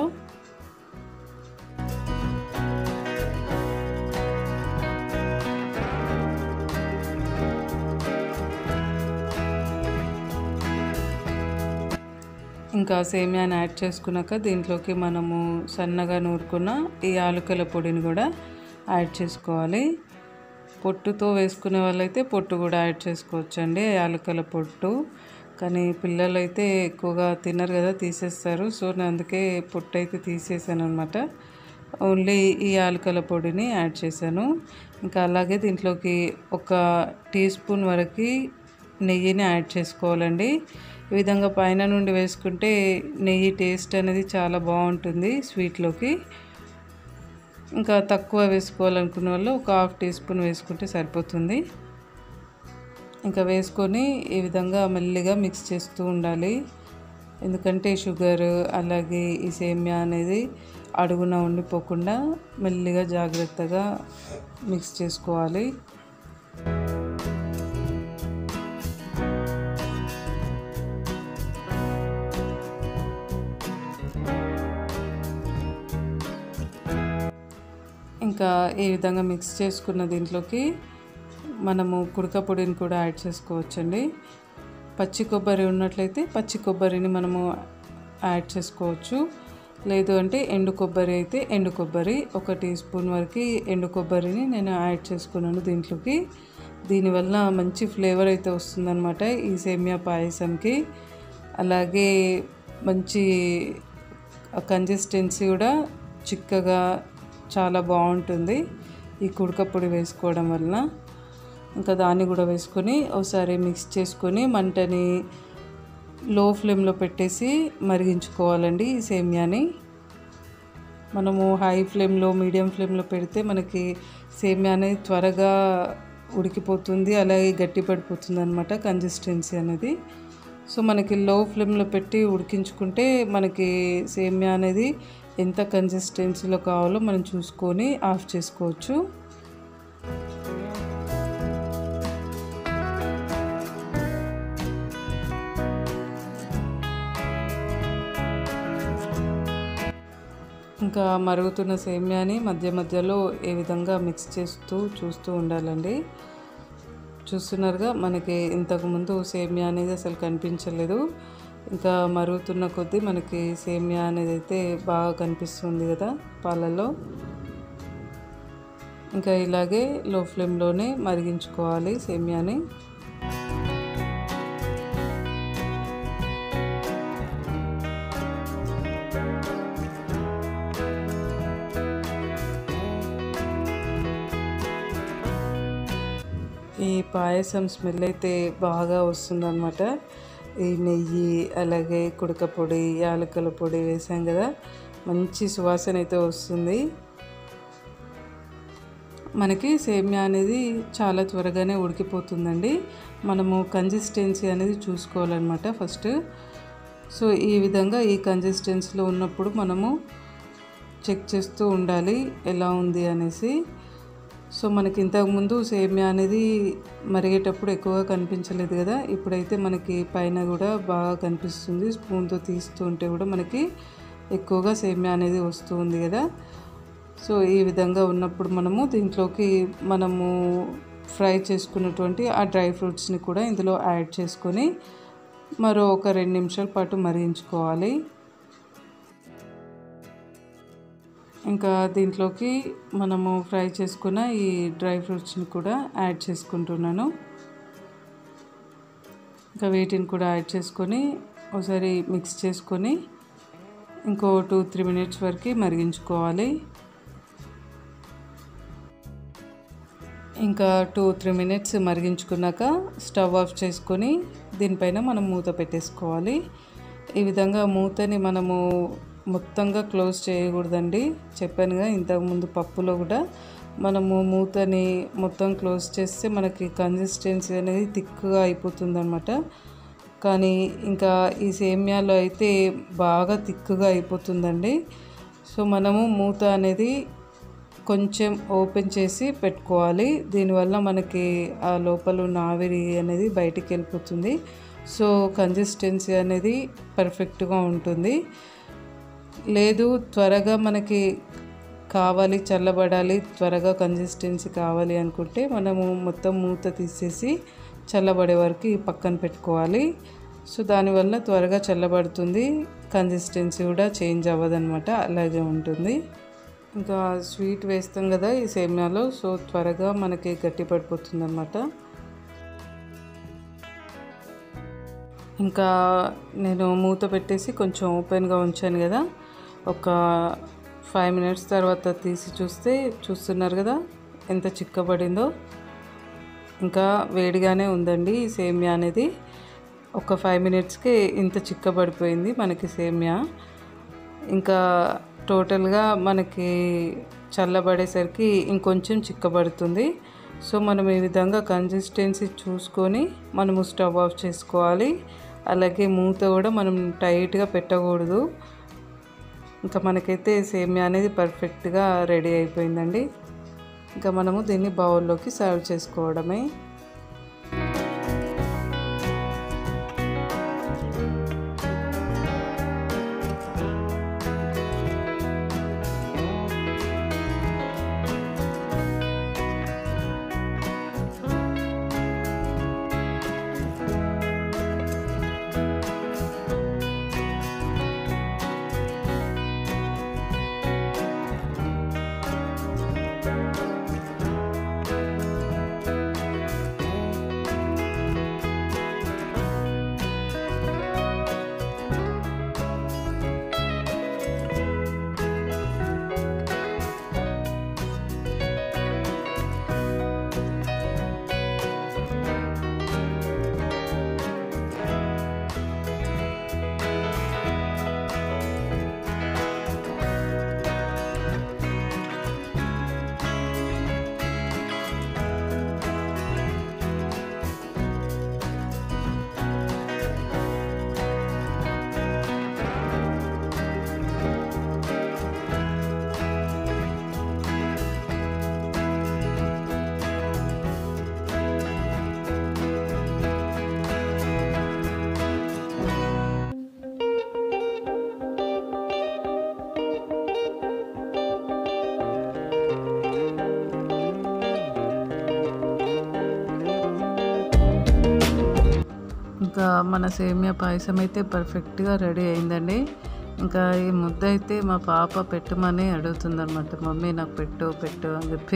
ఇంకా సేమియాని యాడ్ చేసుకున్నాక దీంట్లోకి మనము సన్నగా నూరుకున్న ఈ ఆలుకల పొడిని కూడా యాడ్ చేసుకోవాలి పొట్టుతో వేసుకునే వాళ్ళైతే పొట్టు కూడా యాడ్ చేసుకోవచ్చండి యాలకల పొట్టు కానీ పిల్లలు అయితే ఎక్కువగా తినరు కదా తీసేస్తారు సో నేను అందుకే పొట్టు అయితే తీసేసాను అనమాట ఓన్లీ ఈ యాలకల పొడిని యాడ్ చేశాను ఇంకా అలాగే దీంట్లోకి ఒక టీ స్పూన్ వరకు నెయ్యిని యాడ్ చేసుకోవాలండి ఈ విధంగా పైన నుండి వేసుకుంటే నెయ్యి టేస్ట్ అనేది చాలా బాగుంటుంది స్వీట్లోకి ఇంకా తక్కువ వేసుకోవాలనుకున్న వాళ్ళు ఒక హాఫ్ టీ స్పూన్ వేసుకుంటే సరిపోతుంది ఇంకా వేసుకొని ఈ విధంగా మెల్లిగా మిక్స్ చేస్తూ ఉండాలి ఎందుకంటే షుగర్ అలాగే ఈ సేమియా అనేది అడుగున ఉండిపోకుండా మెల్లిగా జాగ్రత్తగా మిక్స్ చేసుకోవాలి ఇంకా ఈ విధంగా మిక్స్ చేసుకున్న దీంట్లోకి మనము కుడక పొడిని కూడా యాడ్ చేసుకోవచ్చండి పచ్చి కొబ్బరి ఉన్నట్లయితే పచ్చి కొబ్బరిని మనము యాడ్ చేసుకోవచ్చు లేదు అంటే ఎండు కొబ్బరి అయితే ఎండు కొబ్బరి ఒక టీ స్పూన్ వరకు ఎండు కొబ్బరిని నేను యాడ్ చేసుకున్నాను దీంట్లోకి దీనివల్ల మంచి ఫ్లేవర్ అయితే వస్తుందన్నమాట ఈ సేమియా పాయసంకి అలాగే మంచి కన్సిస్టెన్సీ కూడా చిక్కగా చాలా బాగుంటుంది ఈ కుడక పొడి వేసుకోవడం వలన ఇంకా దాన్ని కూడా వేసుకొని ఒకసారి మిక్స్ చేసుకొని మంటని లో ఫ్లేమ్లో పెట్టేసి మరిగించుకోవాలండి ఈ సేమియాని మనము హై ఫ్లేమ్లో మీడియం ఫ్లేమ్లో పెడితే మనకి సేమియా అనేది త్వరగా ఉడికిపోతుంది అలాగే గట్టి పడిపోతుంది అనమాట కన్సిస్టెన్సీ అనేది సో మనకి లో ఫ్లేమ్లో పెట్టి ఉడికించుకుంటే మనకి సేమియా అనేది ఎంత కన్సిస్టెన్సీలో కావాలో మనం చూసుకొని ఆఫ్ చేసుకోవచ్చు ఇంకా మరుగుతున్న సేమియాని మధ్య మధ్యలో ఏ విధంగా మిక్స్ చేస్తూ చూస్తూ ఉండాలండి చూస్తున్నారుగా మనకి ఇంతకుముందు సేమియా అనేది అసలు కనిపించలేదు ఇంకా మరుగుతున్న కొద్దీ మనకి సేమియా అనేది అయితే బాగా కనిపిస్తుంది కదా పాలల్లో ఇంకా ఇలాగే లో ఫ్లేమ్లోనే మరిగించుకోవాలి సేమియాని ఈ పాయసం స్మెల్ అయితే బాగా వస్తుందన్నమాట ఈ నెయ్యి అలాగే కుడక పొడి యాలకుల పొడి వేసాం కదా మంచి సువాసన అయితే వస్తుంది మనకి సేమియా అనేది చాలా త్వరగానే ఉడికిపోతుందండి మనము కన్సిస్టెన్సీ అనేది చూసుకోవాలన్నమాట ఫస్ట్ సో ఈ విధంగా ఈ కన్సిస్టెన్సీలో ఉన్నప్పుడు మనము చెక్ చేస్తూ ఉండాలి ఎలా ఉంది అనేసి సో మనకి ఇంతకుముందు సేమియా అనేది మరిగేటప్పుడు ఎక్కువగా కనిపించలేదు కదా ఇప్పుడైతే మనకి పైన కూడా బాగా కనిపిస్తుంది స్పూన్తో తీస్తూ ఉంటే కూడా మనకి ఎక్కువగా సేమియా అనేది వస్తూ ఉంది కదా సో ఈ విధంగా ఉన్నప్పుడు మనము దీంట్లోకి మనము ఫ్రై చేసుకున్నటువంటి ఆ డ్రై ఫ్రూట్స్ని కూడా ఇందులో యాడ్ చేసుకొని మరో ఒక రెండు నిమిషాల పాటు మరిగించుకోవాలి ఇంకా దీంట్లోకి మనము ఫ్రై చేసుకున్న ఈ డ్రై ఫ్రూట్స్ని కూడా యాడ్ చేసుకుంటున్నాను ఇంకా వీటిని కూడా యాడ్ చేసుకొని ఒకసారి మిక్స్ చేసుకొని ఇంకో టూ త్రీ మినిట్స్ వరకు మరిగించుకోవాలి ఇంకా టూ త్రీ మినిట్స్ మరిగించుకున్నాక స్టవ్ ఆఫ్ చేసుకొని దీనిపైన మనం మూత పెట్టేసుకోవాలి ఈ విధంగా మూతని మనము మొత్తంగా క్లోజ్ చేయకూడదండి చెప్పానుగా ఇంతకుముందు పప్పులో కూడా మనము మూతని మొత్తం క్లోజ్ చేస్తే మనకి కన్సిస్టెన్సీ అనేది థిక్గా అయిపోతుంది అనమాట కానీ ఇంకా ఈ సేమియాలో అయితే బాగా థిక్గా అయిపోతుందండి సో మనము మూత అనేది కొంచెం ఓపెన్ చేసి పెట్టుకోవాలి దీనివల్ల మనకి ఆ లోపల ఉన్న ఆవిరి అనేది బయటికి వెళ్ళిపోతుంది సో కన్సిస్టెన్సీ అనేది పర్ఫెక్ట్గా ఉంటుంది లేదు త్వరగా మనకి కావాలి చల్లబడాలి త్వరగా కన్సిస్టెన్సీ కావాలి అనుకుంటే మనము మొత్తం మూత తీసేసి చల్లబడే వరకు పక్కన పెట్టుకోవాలి సో దానివల్ల త్వరగా చల్లబడుతుంది కన్సిస్టెన్సీ కూడా చేంజ్ అవ్వదన్నమాట అలాగే ఉంటుంది ఇంకా స్వీట్ వేస్తాం కదా ఈ సేమియాలో సో త్వరగా మనకి గట్టి పడిపోతుంది అనమాట ఇంకా నేను మూత పెట్టేసి కొంచెం ఓపెన్గా ఉంచాను కదా ఒక ఫైవ్ మినిట్స్ తర్వాత తీసి చూస్తే చూస్తున్నారు కదా ఎంత చిక్కబడిందో ఇంకా వేడిగానే ఉందండి ఈ సేమియా అనేది ఒక ఫైవ్ మినిట్స్కి ఇంత చిక్కబడిపోయింది మనకి సేమియా ఇంకా టోటల్గా మనకి చల్లబడేసరికి ఇంకొంచెం చిక్కబడుతుంది సో మనం ఈ విధంగా కన్సిస్టెన్సీ చూసుకొని మనము స్టవ్ ఆఫ్ చేసుకోవాలి అలాగే మూత కూడా మనం టైట్గా పెట్టకూడదు ఇంకా మనకైతే సేమియా అనేది పర్ఫెక్ట్గా రెడీ అయిపోయిందండి ఇంకా మనము దీన్ని బౌల్లోకి సర్వ్ చేసుకోవడమే ఇంకా మన సేమియా పాయసం అయితే పర్ఫెక్ట్గా రెడీ అయిందండి ఇంకా ఈ ముద్ద అయితే మా పాప పెట్టమని అడుగుతుందన్నమాట మమ్మీ నాకు పెట్టు పెట్టు అని చెప్పి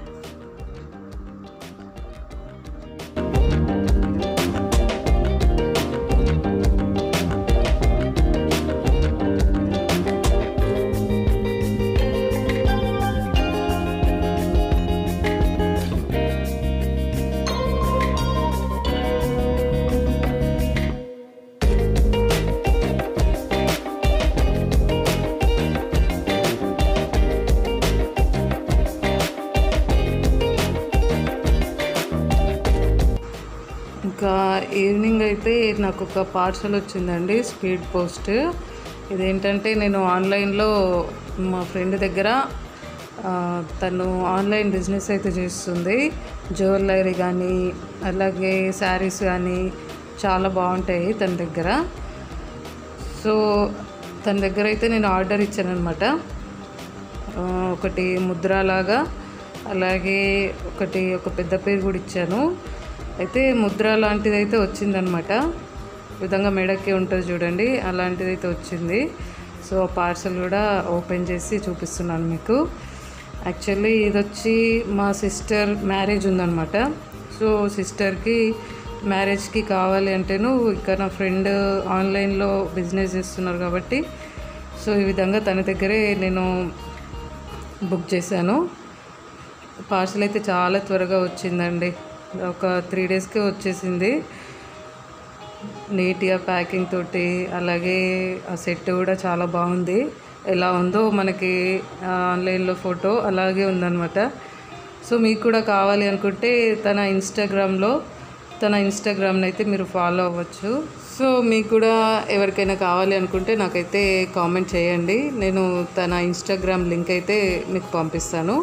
ఇంకా ఈవినింగ్ అయితే నాకు ఒక పార్సల్ వచ్చిందండి స్పీడ్ పోస్ట్ ఇదేంటంటే నేను ఆన్లైన్లో మా ఫ్రెండ్ దగ్గర ఆ, తను ఆన్లైన్ బిజినెస్ అయితే చేస్తుంది జ్యువెలరీ కానీ అలాగే శారీస్ కానీ చాలా బాగుంటాయి తన దగ్గర సో తన దగ్గర అయితే నేను ఆర్డర్ ఇచ్చాను అనమాట ఒకటి ముద్ర లాగా అలాగే ఒకటి ఒక పెద్ద పేరు కూడా ఇచ్చాను అయితే ముద్ర లాంటిది అయితే వచ్చిందనమాట ఈ విధంగా మెడకి ఉంటుంది చూడండి అలాంటిది అయితే వచ్చింది సో పార్సల్ కూడా ఓపెన్ చేసి చూపిస్తున్నాను మీకు యాక్చువల్లీ ఇది వచ్చి మా సిస్టర్ మ్యారేజ్ ఉందన్నమాట సో సిస్టర్కి మ్యారేజ్కి కావాలి అంటేను ఇక్కడ నా ఫ్రెండ్ ఆన్లైన్లో బిజినెస్ చేస్తున్నారు కాబట్టి సో ఈ విధంగా తన దగ్గరే నేను బుక్ చేశాను పార్సల్ అయితే చాలా త్వరగా వచ్చిందండి ఒక త్రీ డేస్కే వచ్చేసింది నీట్గా ప్యాకింగ్ తోటి అలాగే ఆ సెట్ కూడా చాలా బాగుంది ఎలా ఉందో మనకి ఆన్లైన్లో ఫోటో అలాగే ఉందన్నమాట సో మీకు కూడా కావాలి అనుకుంటే తన ఇన్స్టాగ్రామ్లో తన ఇన్స్టాగ్రామ్ని అయితే మీరు ఫాలో అవ్వచ్చు సో మీకు కూడా ఎవరికైనా కావాలి అనుకుంటే నాకైతే కామెంట్ చేయండి నేను తన ఇన్స్టాగ్రామ్ లింక్ అయితే మీకు పంపిస్తాను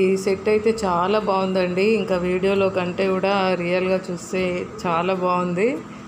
సెట్ అయితే చాలా బాగుందండి ఇంకా వీడియోలో కంటే కూడా రియల్గా చూస్తే చాలా బాగుంది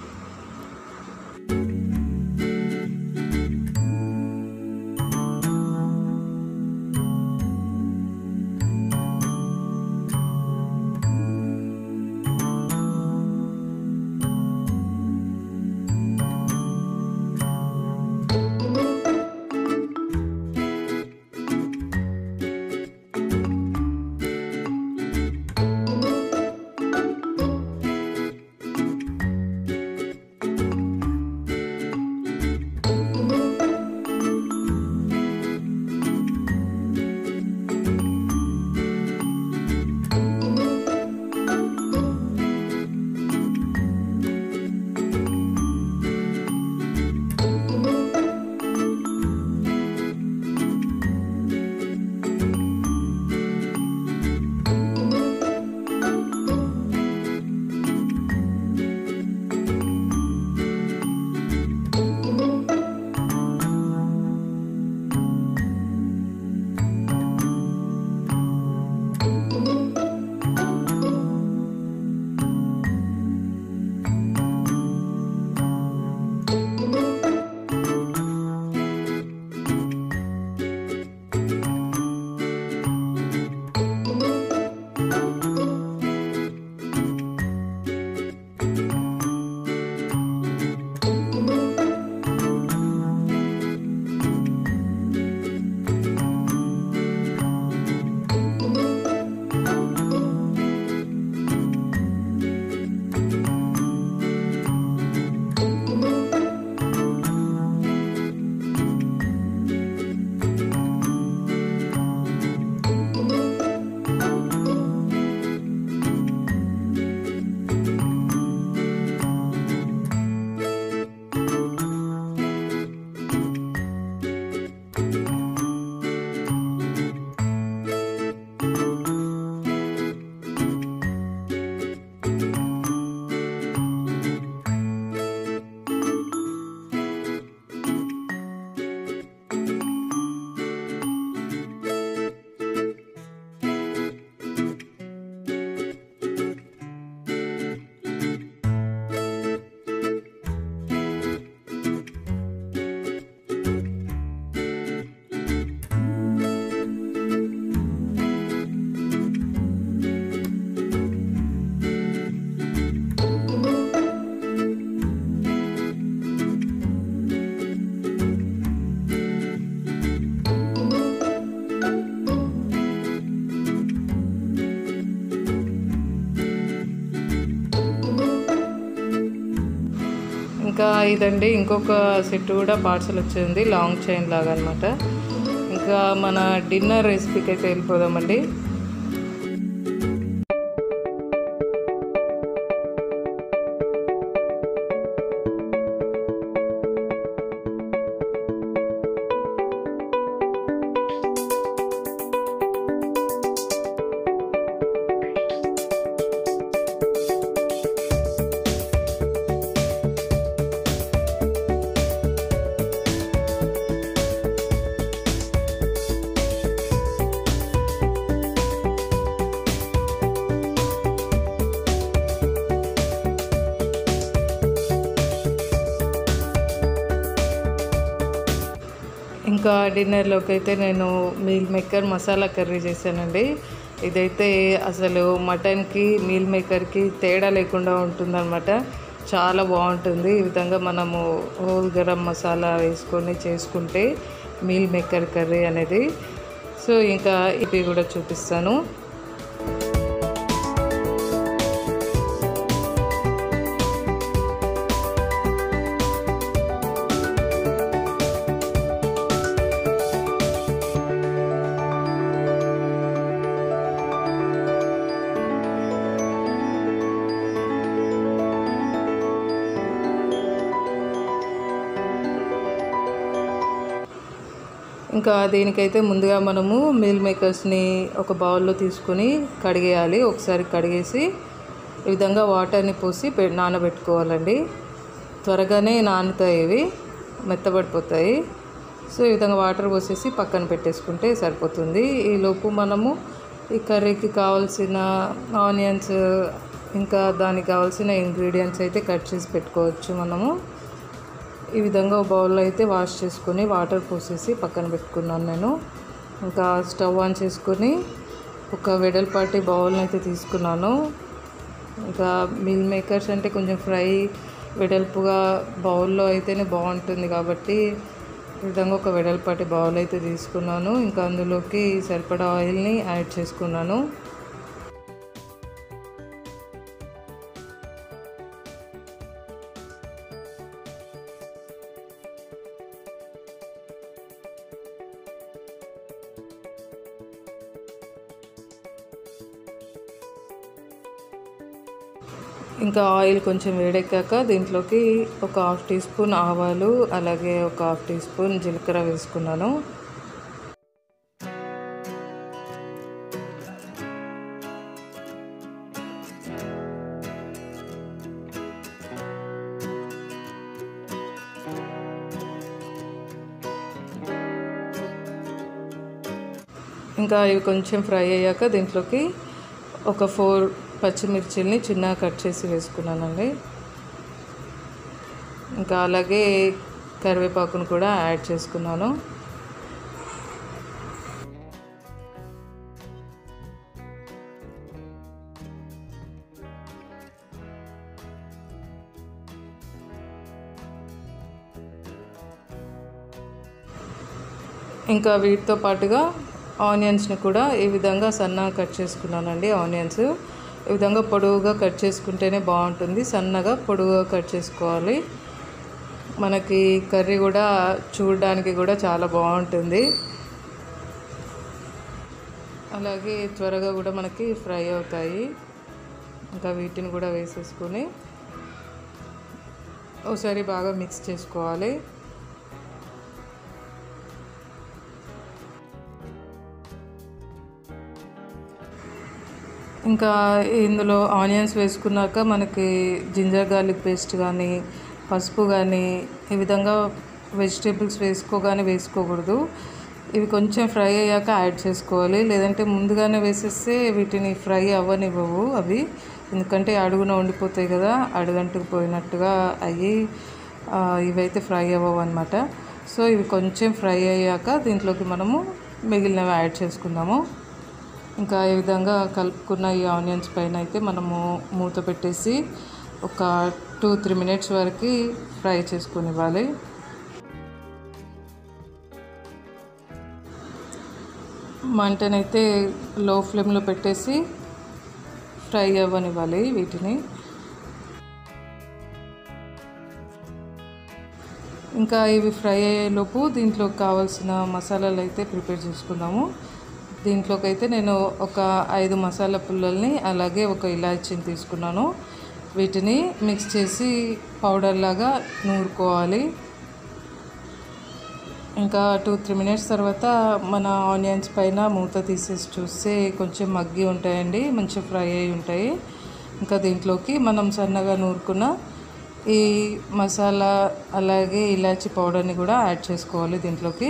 ఇంకా ఇదండి ఇంకొక సెట్ కూడా పార్సల్ వచ్చింది లాంగ్ చైన్ లాగా అనమాట ఇంకా మన డిన్నర్ రెసిపీకి అయితే వెళ్ళిపోదామండి ఇంకా డిన్నర్లోకి అయితే నేను మీల్ మేకర్ మసాలా కర్రీ చేశానండి ఇదైతే అసలు మటన్కి మీల్ మేకర్కి తేడా లేకుండా ఉంటుందన్నమాట చాలా బాగుంటుంది ఈ విధంగా మనము హోల్ గరం మసాలా వేసుకొని చేసుకుంటే మీల్ మేకర్ కర్రీ అనేది సో ఇంకా ఇవి కూడా చూపిస్తాను ఇంకా దీనికైతే ముందుగా మనము మీల్ మేకర్స్ని ఒక బౌల్లో తీసుకొని కడిగేయాలి ఒకసారి కడిగేసి ఈ విధంగా వాటర్ని పోసి పె నానబెట్టుకోవాలండి త్వరగానే నానుతాయి ఇవి మెత్తబడిపోతాయి సో ఈ విధంగా వాటర్ పోసేసి పక్కన పెట్టేసుకుంటే సరిపోతుంది ఈలోపు మనము ఈ కర్రీకి కావాల్సిన ఆనియన్స్ ఇంకా దానికి కావాల్సిన ఇంగ్రీడియంట్స్ అయితే కట్ చేసి పెట్టుకోవచ్చు మనము ఈ విధంగా ఒక బౌల్లో అయితే వాష్ చేసుకొని వాటర్ పోసేసి పక్కన పెట్టుకున్నాను నేను ఇంకా స్టవ్ ఆన్ చేసుకొని ఒక వెడల్పాటి బౌల్ని అయితే తీసుకున్నాను ఇంకా మిల్ మేకర్స్ అంటే కొంచెం ఫ్రై వెడల్పుగా బౌల్లో అయితేనే బాగుంటుంది కాబట్టి ఈ విధంగా ఒక వెడల్పాటి బౌల్ అయితే తీసుకున్నాను ఇంకా అందులోకి సరిపడా ఆయిల్ని యాడ్ చేసుకున్నాను ఇంకా ఆయిల్ కొంచెం వేడెక్కాక దీంట్లోకి ఒక హాఫ్ టీ స్పూన్ ఆవాలు అలాగే ఒక హాఫ్ టీ స్పూన్ జీలకర్ర వేసుకున్నాను ఇంకా ఇవి కొంచెం ఫ్రై అయ్యాక దీంట్లోకి ఒక ఫోర్ పచ్చిమిర్చిల్ని చిన్నగా కట్ చేసి వేసుకున్నానండి ఇంకా అలాగే కరివేపాకును కూడా యాడ్ చేసుకున్నాను ఇంకా వీటితో పాటుగా ఆనియన్స్ని కూడా ఈ విధంగా సన్నగా కట్ చేసుకున్నానండి ఆనియన్స్ ఈ విధంగా పొడవుగా కట్ చేసుకుంటేనే బాగుంటుంది సన్నగా పొడవుగా కట్ చేసుకోవాలి మనకి కర్రీ కూడా చూడడానికి కూడా చాలా బాగుంటుంది అలాగే త్వరగా కూడా మనకి ఫ్రై అవుతాయి ఇంకా వీటిని కూడా వేసేసుకొని ఒకసారి బాగా మిక్స్ చేసుకోవాలి ఇంకా ఇందులో ఆనియన్స్ వేసుకున్నాక మనకి జింజర్ గార్లిక్ పేస్ట్ కానీ పసుపు కానీ ఈ విధంగా వెజిటేబుల్స్ వేసుకోగానే వేసుకోకూడదు ఇవి కొంచెం ఫ్రై అయ్యాక యాడ్ చేసుకోవాలి లేదంటే ముందుగానే వేసేస్తే వీటిని ఫ్రై అవ్వనివ్వవు అవి ఎందుకంటే అడుగున ఉండిపోతాయి కదా అడుగంటుకు పోయినట్టుగా అయ్యి ఆ, ఇవైతే ఫ్రై అవ్వవు అనమాట సో ఇవి కొంచెం ఫ్రై అయ్యాక దీంట్లోకి మనము మిగిలినవి యాడ్ చేసుకుందాము ఇంకా ఈ విధంగా కలుపుకున్న ఈ ఆనియన్స్ పైన అయితే మనము మూత పెట్టేసి ఒక టూ త్రీ మినిట్స్ వరకు ఫ్రై చేసుకొని ఇవ్వాలి మంటనైతే లో ఫ్లేమ్లో పెట్టేసి ఫ్రై అవ్వనివ్వాలి వీటిని ఇంకా ఇవి ఫ్రై అయ్యేలోపు దీంట్లోకి కావాల్సిన మసాలాలు అయితే ప్రిపేర్ చేసుకుందాము దీంట్లోకి అయితే నేను ఒక ఐదు మసాలా పుల్లల్ని అలాగే ఒక ఇలాచీని తీసుకున్నాను వీటిని మిక్స్ చేసి పౌడర్ లాగా నూరుకోవాలి ఇంకా టూ త్రీ మినిట్స్ తర్వాత మన ఆనియన్స్ పైన మూత తీసేసి చూస్తే కొంచెం మగ్గి ఉంటాయండి మంచి ఫ్రై అయి ఉంటాయి ఇంకా దీంట్లోకి మనం సన్నగా నూరుకున్న ఈ మసాలా అలాగే ఇలాచీ పౌడర్ని కూడా యాడ్ చేసుకోవాలి దీంట్లోకి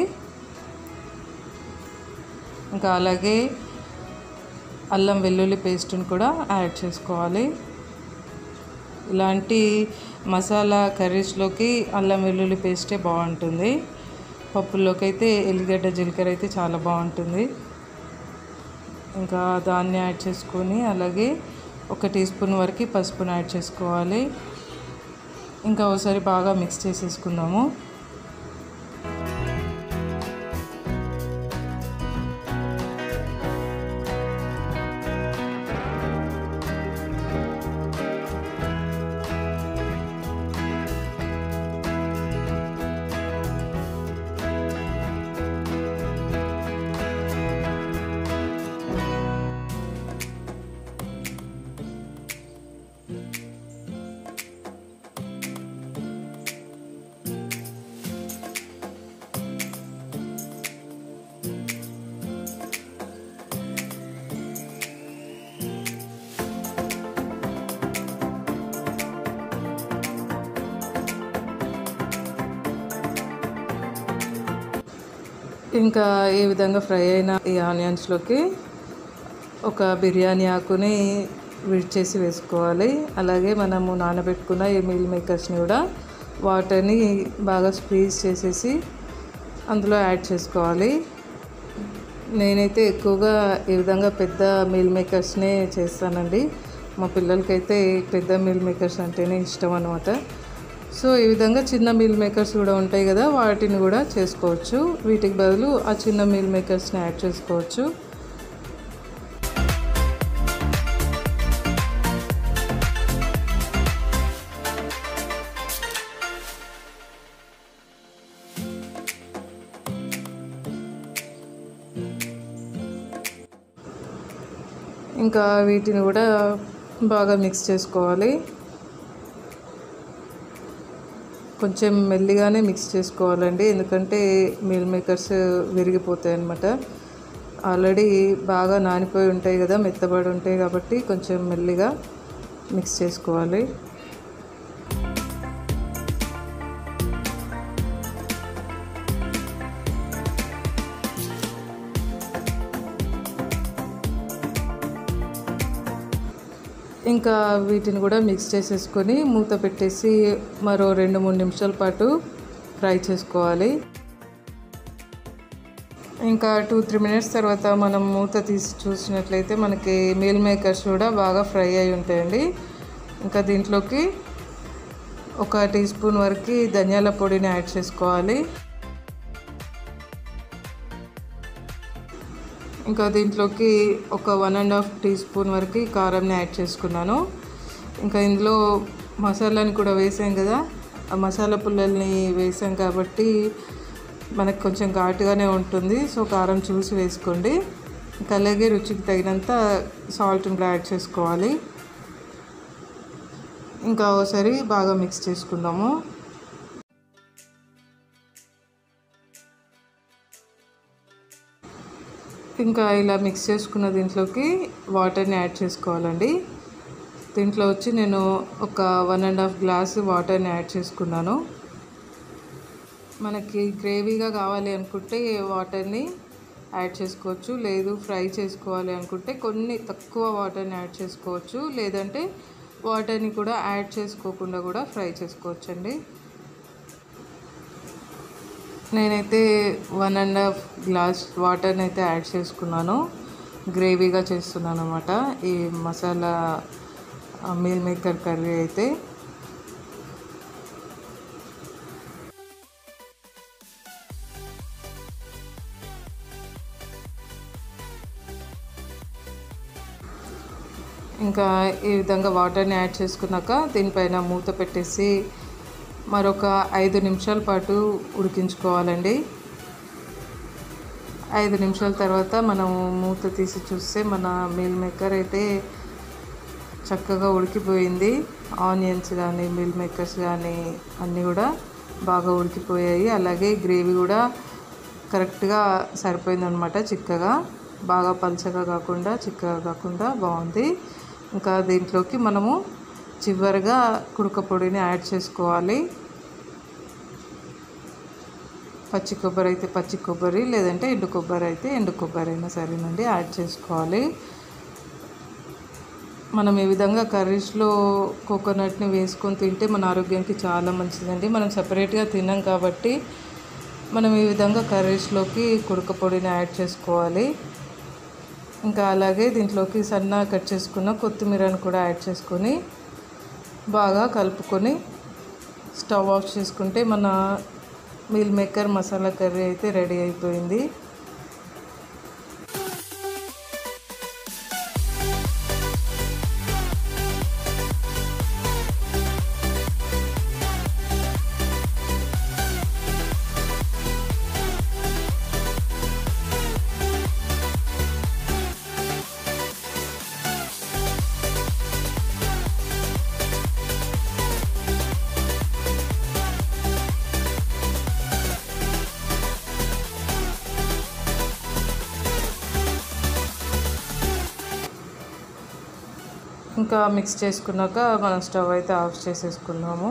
ఇంకా అలాగే అల్లం వెల్లుల్లి పేస్ట్ని కూడా యాడ్ చేసుకోవాలి ఇలాంటి మసాలా కర్రీస్లోకి అల్లం వెల్లుల్లి పేస్టే బాగుంటుంది పప్పుల్లోకి అయితే ఎల్లిగడ్డ జీలకర్ర అయితే చాలా బాగుంటుంది ఇంకా దాన్ని యాడ్ చేసుకొని అలాగే ఒక టీ స్పూన్ వరకు పసుపుని యాడ్ చేసుకోవాలి ఇంకా ఒకసారి బాగా మిక్స్ చేసేసుకుందాము ఇంకా ఈ విధంగా ఫ్రై అయిన ఈ ఆనియన్స్లోకి ఒక బిర్యానీ ఆకుని విడిచేసి వేసుకోవాలి అలాగే మనము నానబెట్టుకున్న ఈ మీల్ మేకర్స్ని కూడా వాటర్ని బాగా స్క్వీజ్ చేసేసి అందులో యాడ్ చేసుకోవాలి నేనైతే ఎక్కువగా ఈ విధంగా పెద్ద మీల్ మేకర్స్నే చేస్తానండి మా పిల్లలకైతే పెద్ద మీల్ మేకర్స్ అంటేనే ఇష్టం అనమాట సో ఈ విధంగా చిన్న మీల్ మేకర్స్ కూడా ఉంటాయి కదా వాటిని కూడా చేసుకోవచ్చు వీటికి బదులు ఆ చిన్న మీల్ మేకర్స్ని యాడ్ చేసుకోవచ్చు ఇంకా వీటిని కూడా బాగా మిక్స్ చేసుకోవాలి కొంచెం మెల్లిగానే మిక్స్ చేసుకోవాలండి ఎందుకంటే మీల్ మేకర్స్ విరిగిపోతాయి అన్నమాట ఆల్రెడీ బాగా నానిపోయి ఉంటాయి కదా మెత్తబడి ఉంటాయి కాబట్టి కొంచెం మెల్లిగా మిక్స్ చేసుకోవాలి ఇంకా వీటిని కూడా మిక్స్ చేసేసుకొని మూత పెట్టేసి మరో రెండు మూడు నిమిషాల పాటు ఫ్రై చేసుకోవాలి ఇంకా టూ త్రీ మినిట్స్ తర్వాత మనం మూత తీసి చూసినట్లయితే మనకి మీల్ మేకర్స్ కూడా బాగా ఫ్రై అయి ఉంటాయండి ఇంకా దీంట్లోకి ఒక టీ స్పూన్ వరకు ధనియాల పొడిని యాడ్ చేసుకోవాలి ఇంకా దీంట్లోకి ఒక one and half teaspoon వరకు కారంని యాడ్ చేసుకున్నాను ఇంకా ఇందులో మసాలాని కూడా వేసాం కదా ఆ మసాలా పుల్లల్ని వేసాం కాబట్టి మనకు కొంచెం ఘాటుగానే ఉంటుంది సో కారం చూసి వేసుకోండి ఇంకా అలాగే రుచికి తగినంత సాల్ట్ని కూడా యాడ్ చేసుకోవాలి ఇంకా ఒకసారి బాగా మిక్స్ చేసుకుందాము ఇంకా ఇలా మిక్స్ చేసుకున్న దీంట్లోకి వాటర్ని యాడ్ చేసుకోవాలండి దీంట్లో వచ్చి నేను ఒక వన్ అండ్ హాఫ్ గ్లాస్ వాటర్ని యాడ్ చేసుకున్నాను మనకి గ్రేవీగా కావాలి అనుకుంటే వాటర్ని యాడ్ చేసుకోవచ్చు లేదు ఫ్రై చేసుకోవాలి అనుకుంటే కొన్ని తక్కువ వాటర్ని యాడ్ చేసుకోవచ్చు లేదంటే వాటర్ని కూడా యాడ్ చేసుకోకుండా కూడా ఫ్రై చేసుకోవచ్చు అండి నేనైతే వన్ అండ్ హాఫ్ గ్లాస్ వాటర్ని అయితే యాడ్ చేసుకున్నాను గ్రేవీగా చేస్తున్నాను అనమాట ఈ మసాలా మీల్ మేకర్ కర్రీ అయితే ఇంకా ఈ విధంగా వాటర్ని యాడ్ చేసుకున్నాక దీనిపైన మూత పెట్టేసి మరొక ఐదు నిమిషాల పాటు ఉడికించుకోవాలండి ఐదు నిమిషాల తర్వాత మనం మూత తీసి చూస్తే మన మీల్ మేకర్ అయితే చక్కగా ఉడికిపోయింది ఆనియన్స్ కానీ మీల్ మేకర్స్ కానీ అన్నీ కూడా బాగా ఉడికిపోయాయి అలాగే గ్రేవీ కూడా కరెక్ట్గా సరిపోయిందనమాట చిక్కగా బాగా పలచగా కాకుండా చిక్కగా కాకుండా బాగుంది ఇంకా దీంట్లోకి మనము చివరిగా కుడక పొడిని యాడ్ చేసుకోవాలి పచ్చి కొబ్బరి అయితే పచ్చి కొబ్బరి లేదంటే ఎండు కొబ్బరి అయితే ఎండు కొబ్బరి అయినా సరేనండి యాడ్ చేసుకోవాలి మనం ఈ విధంగా కర్రీస్లో కోకోనట్ని వేసుకొని తింటే మన ఆరోగ్యానికి చాలా మంచిదండి మనం సపరేట్గా తిన్నాం కాబట్టి మనం ఈ విధంగా కర్రీస్లోకి కుడక పొడిని యాడ్ చేసుకోవాలి ఇంకా అలాగే దీంట్లోకి సన్న కట్ చేసుకున్న కొత్తిమీరని కూడా యాడ్ చేసుకొని బాగా కలుపుకొని స్టవ్ ఆఫ్ చేసుకుంటే మన మీల్ మేకర్ మసాలా కర్రీ అయితే రెడీ అయిపోయింది ఇంకా మిక్స్ చేసుకున్నాక మనం స్టవ్ అయితే ఆఫ్ చేసేసుకున్నాము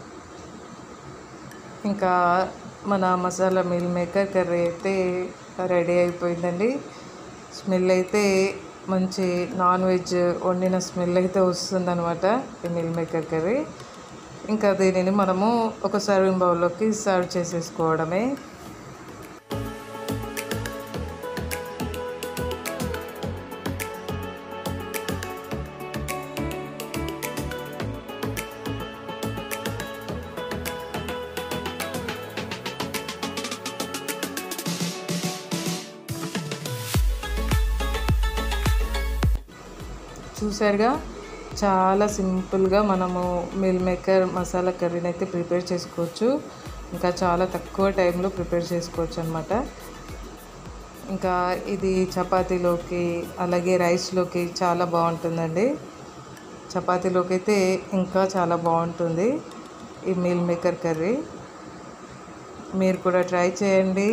ఇంకా మన మసాలా మీల్ మేకర్ కర్రీ అయితే రెడీ అయిపోయిందండి స్మెల్ అయితే మంచి నాన్ వెజ్ వండిన స్మెల్ అయితే వస్తుందన్నమాట ఈ మిల్ మేకర్ కర్రీ ఇంకా దీనిని మనము ఒక సర్వింగ్ బౌల్లోకి సర్వ్ చేసేసుకోవడమే చూసారుగా చాలా సింపుల్గా మనము మిల్ మేకర్ మసాలా కర్రీని అయితే ప్రిపేర్ చేసుకోవచ్చు ఇంకా చాలా తక్కువ టైంలో ప్రిపేర్ చేసుకోవచ్చు అనమాట ఇంకా ఇది చపాతీలోకి అలాగే రైస్లోకి చాలా బాగుంటుందండి చపాతీలోకి అయితే ఇంకా చాలా బాగుంటుంది ఈ మీల్ మేకర్ కర్రీ మీరు కూడా ట్రై చేయండి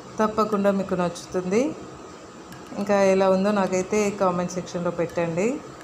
తప్పకుండా మీకు నచ్చుతుంది ఇంకా ఎలా ఉందో నాకైతే కామెంట్ సెక్షన్లో పెట్టండి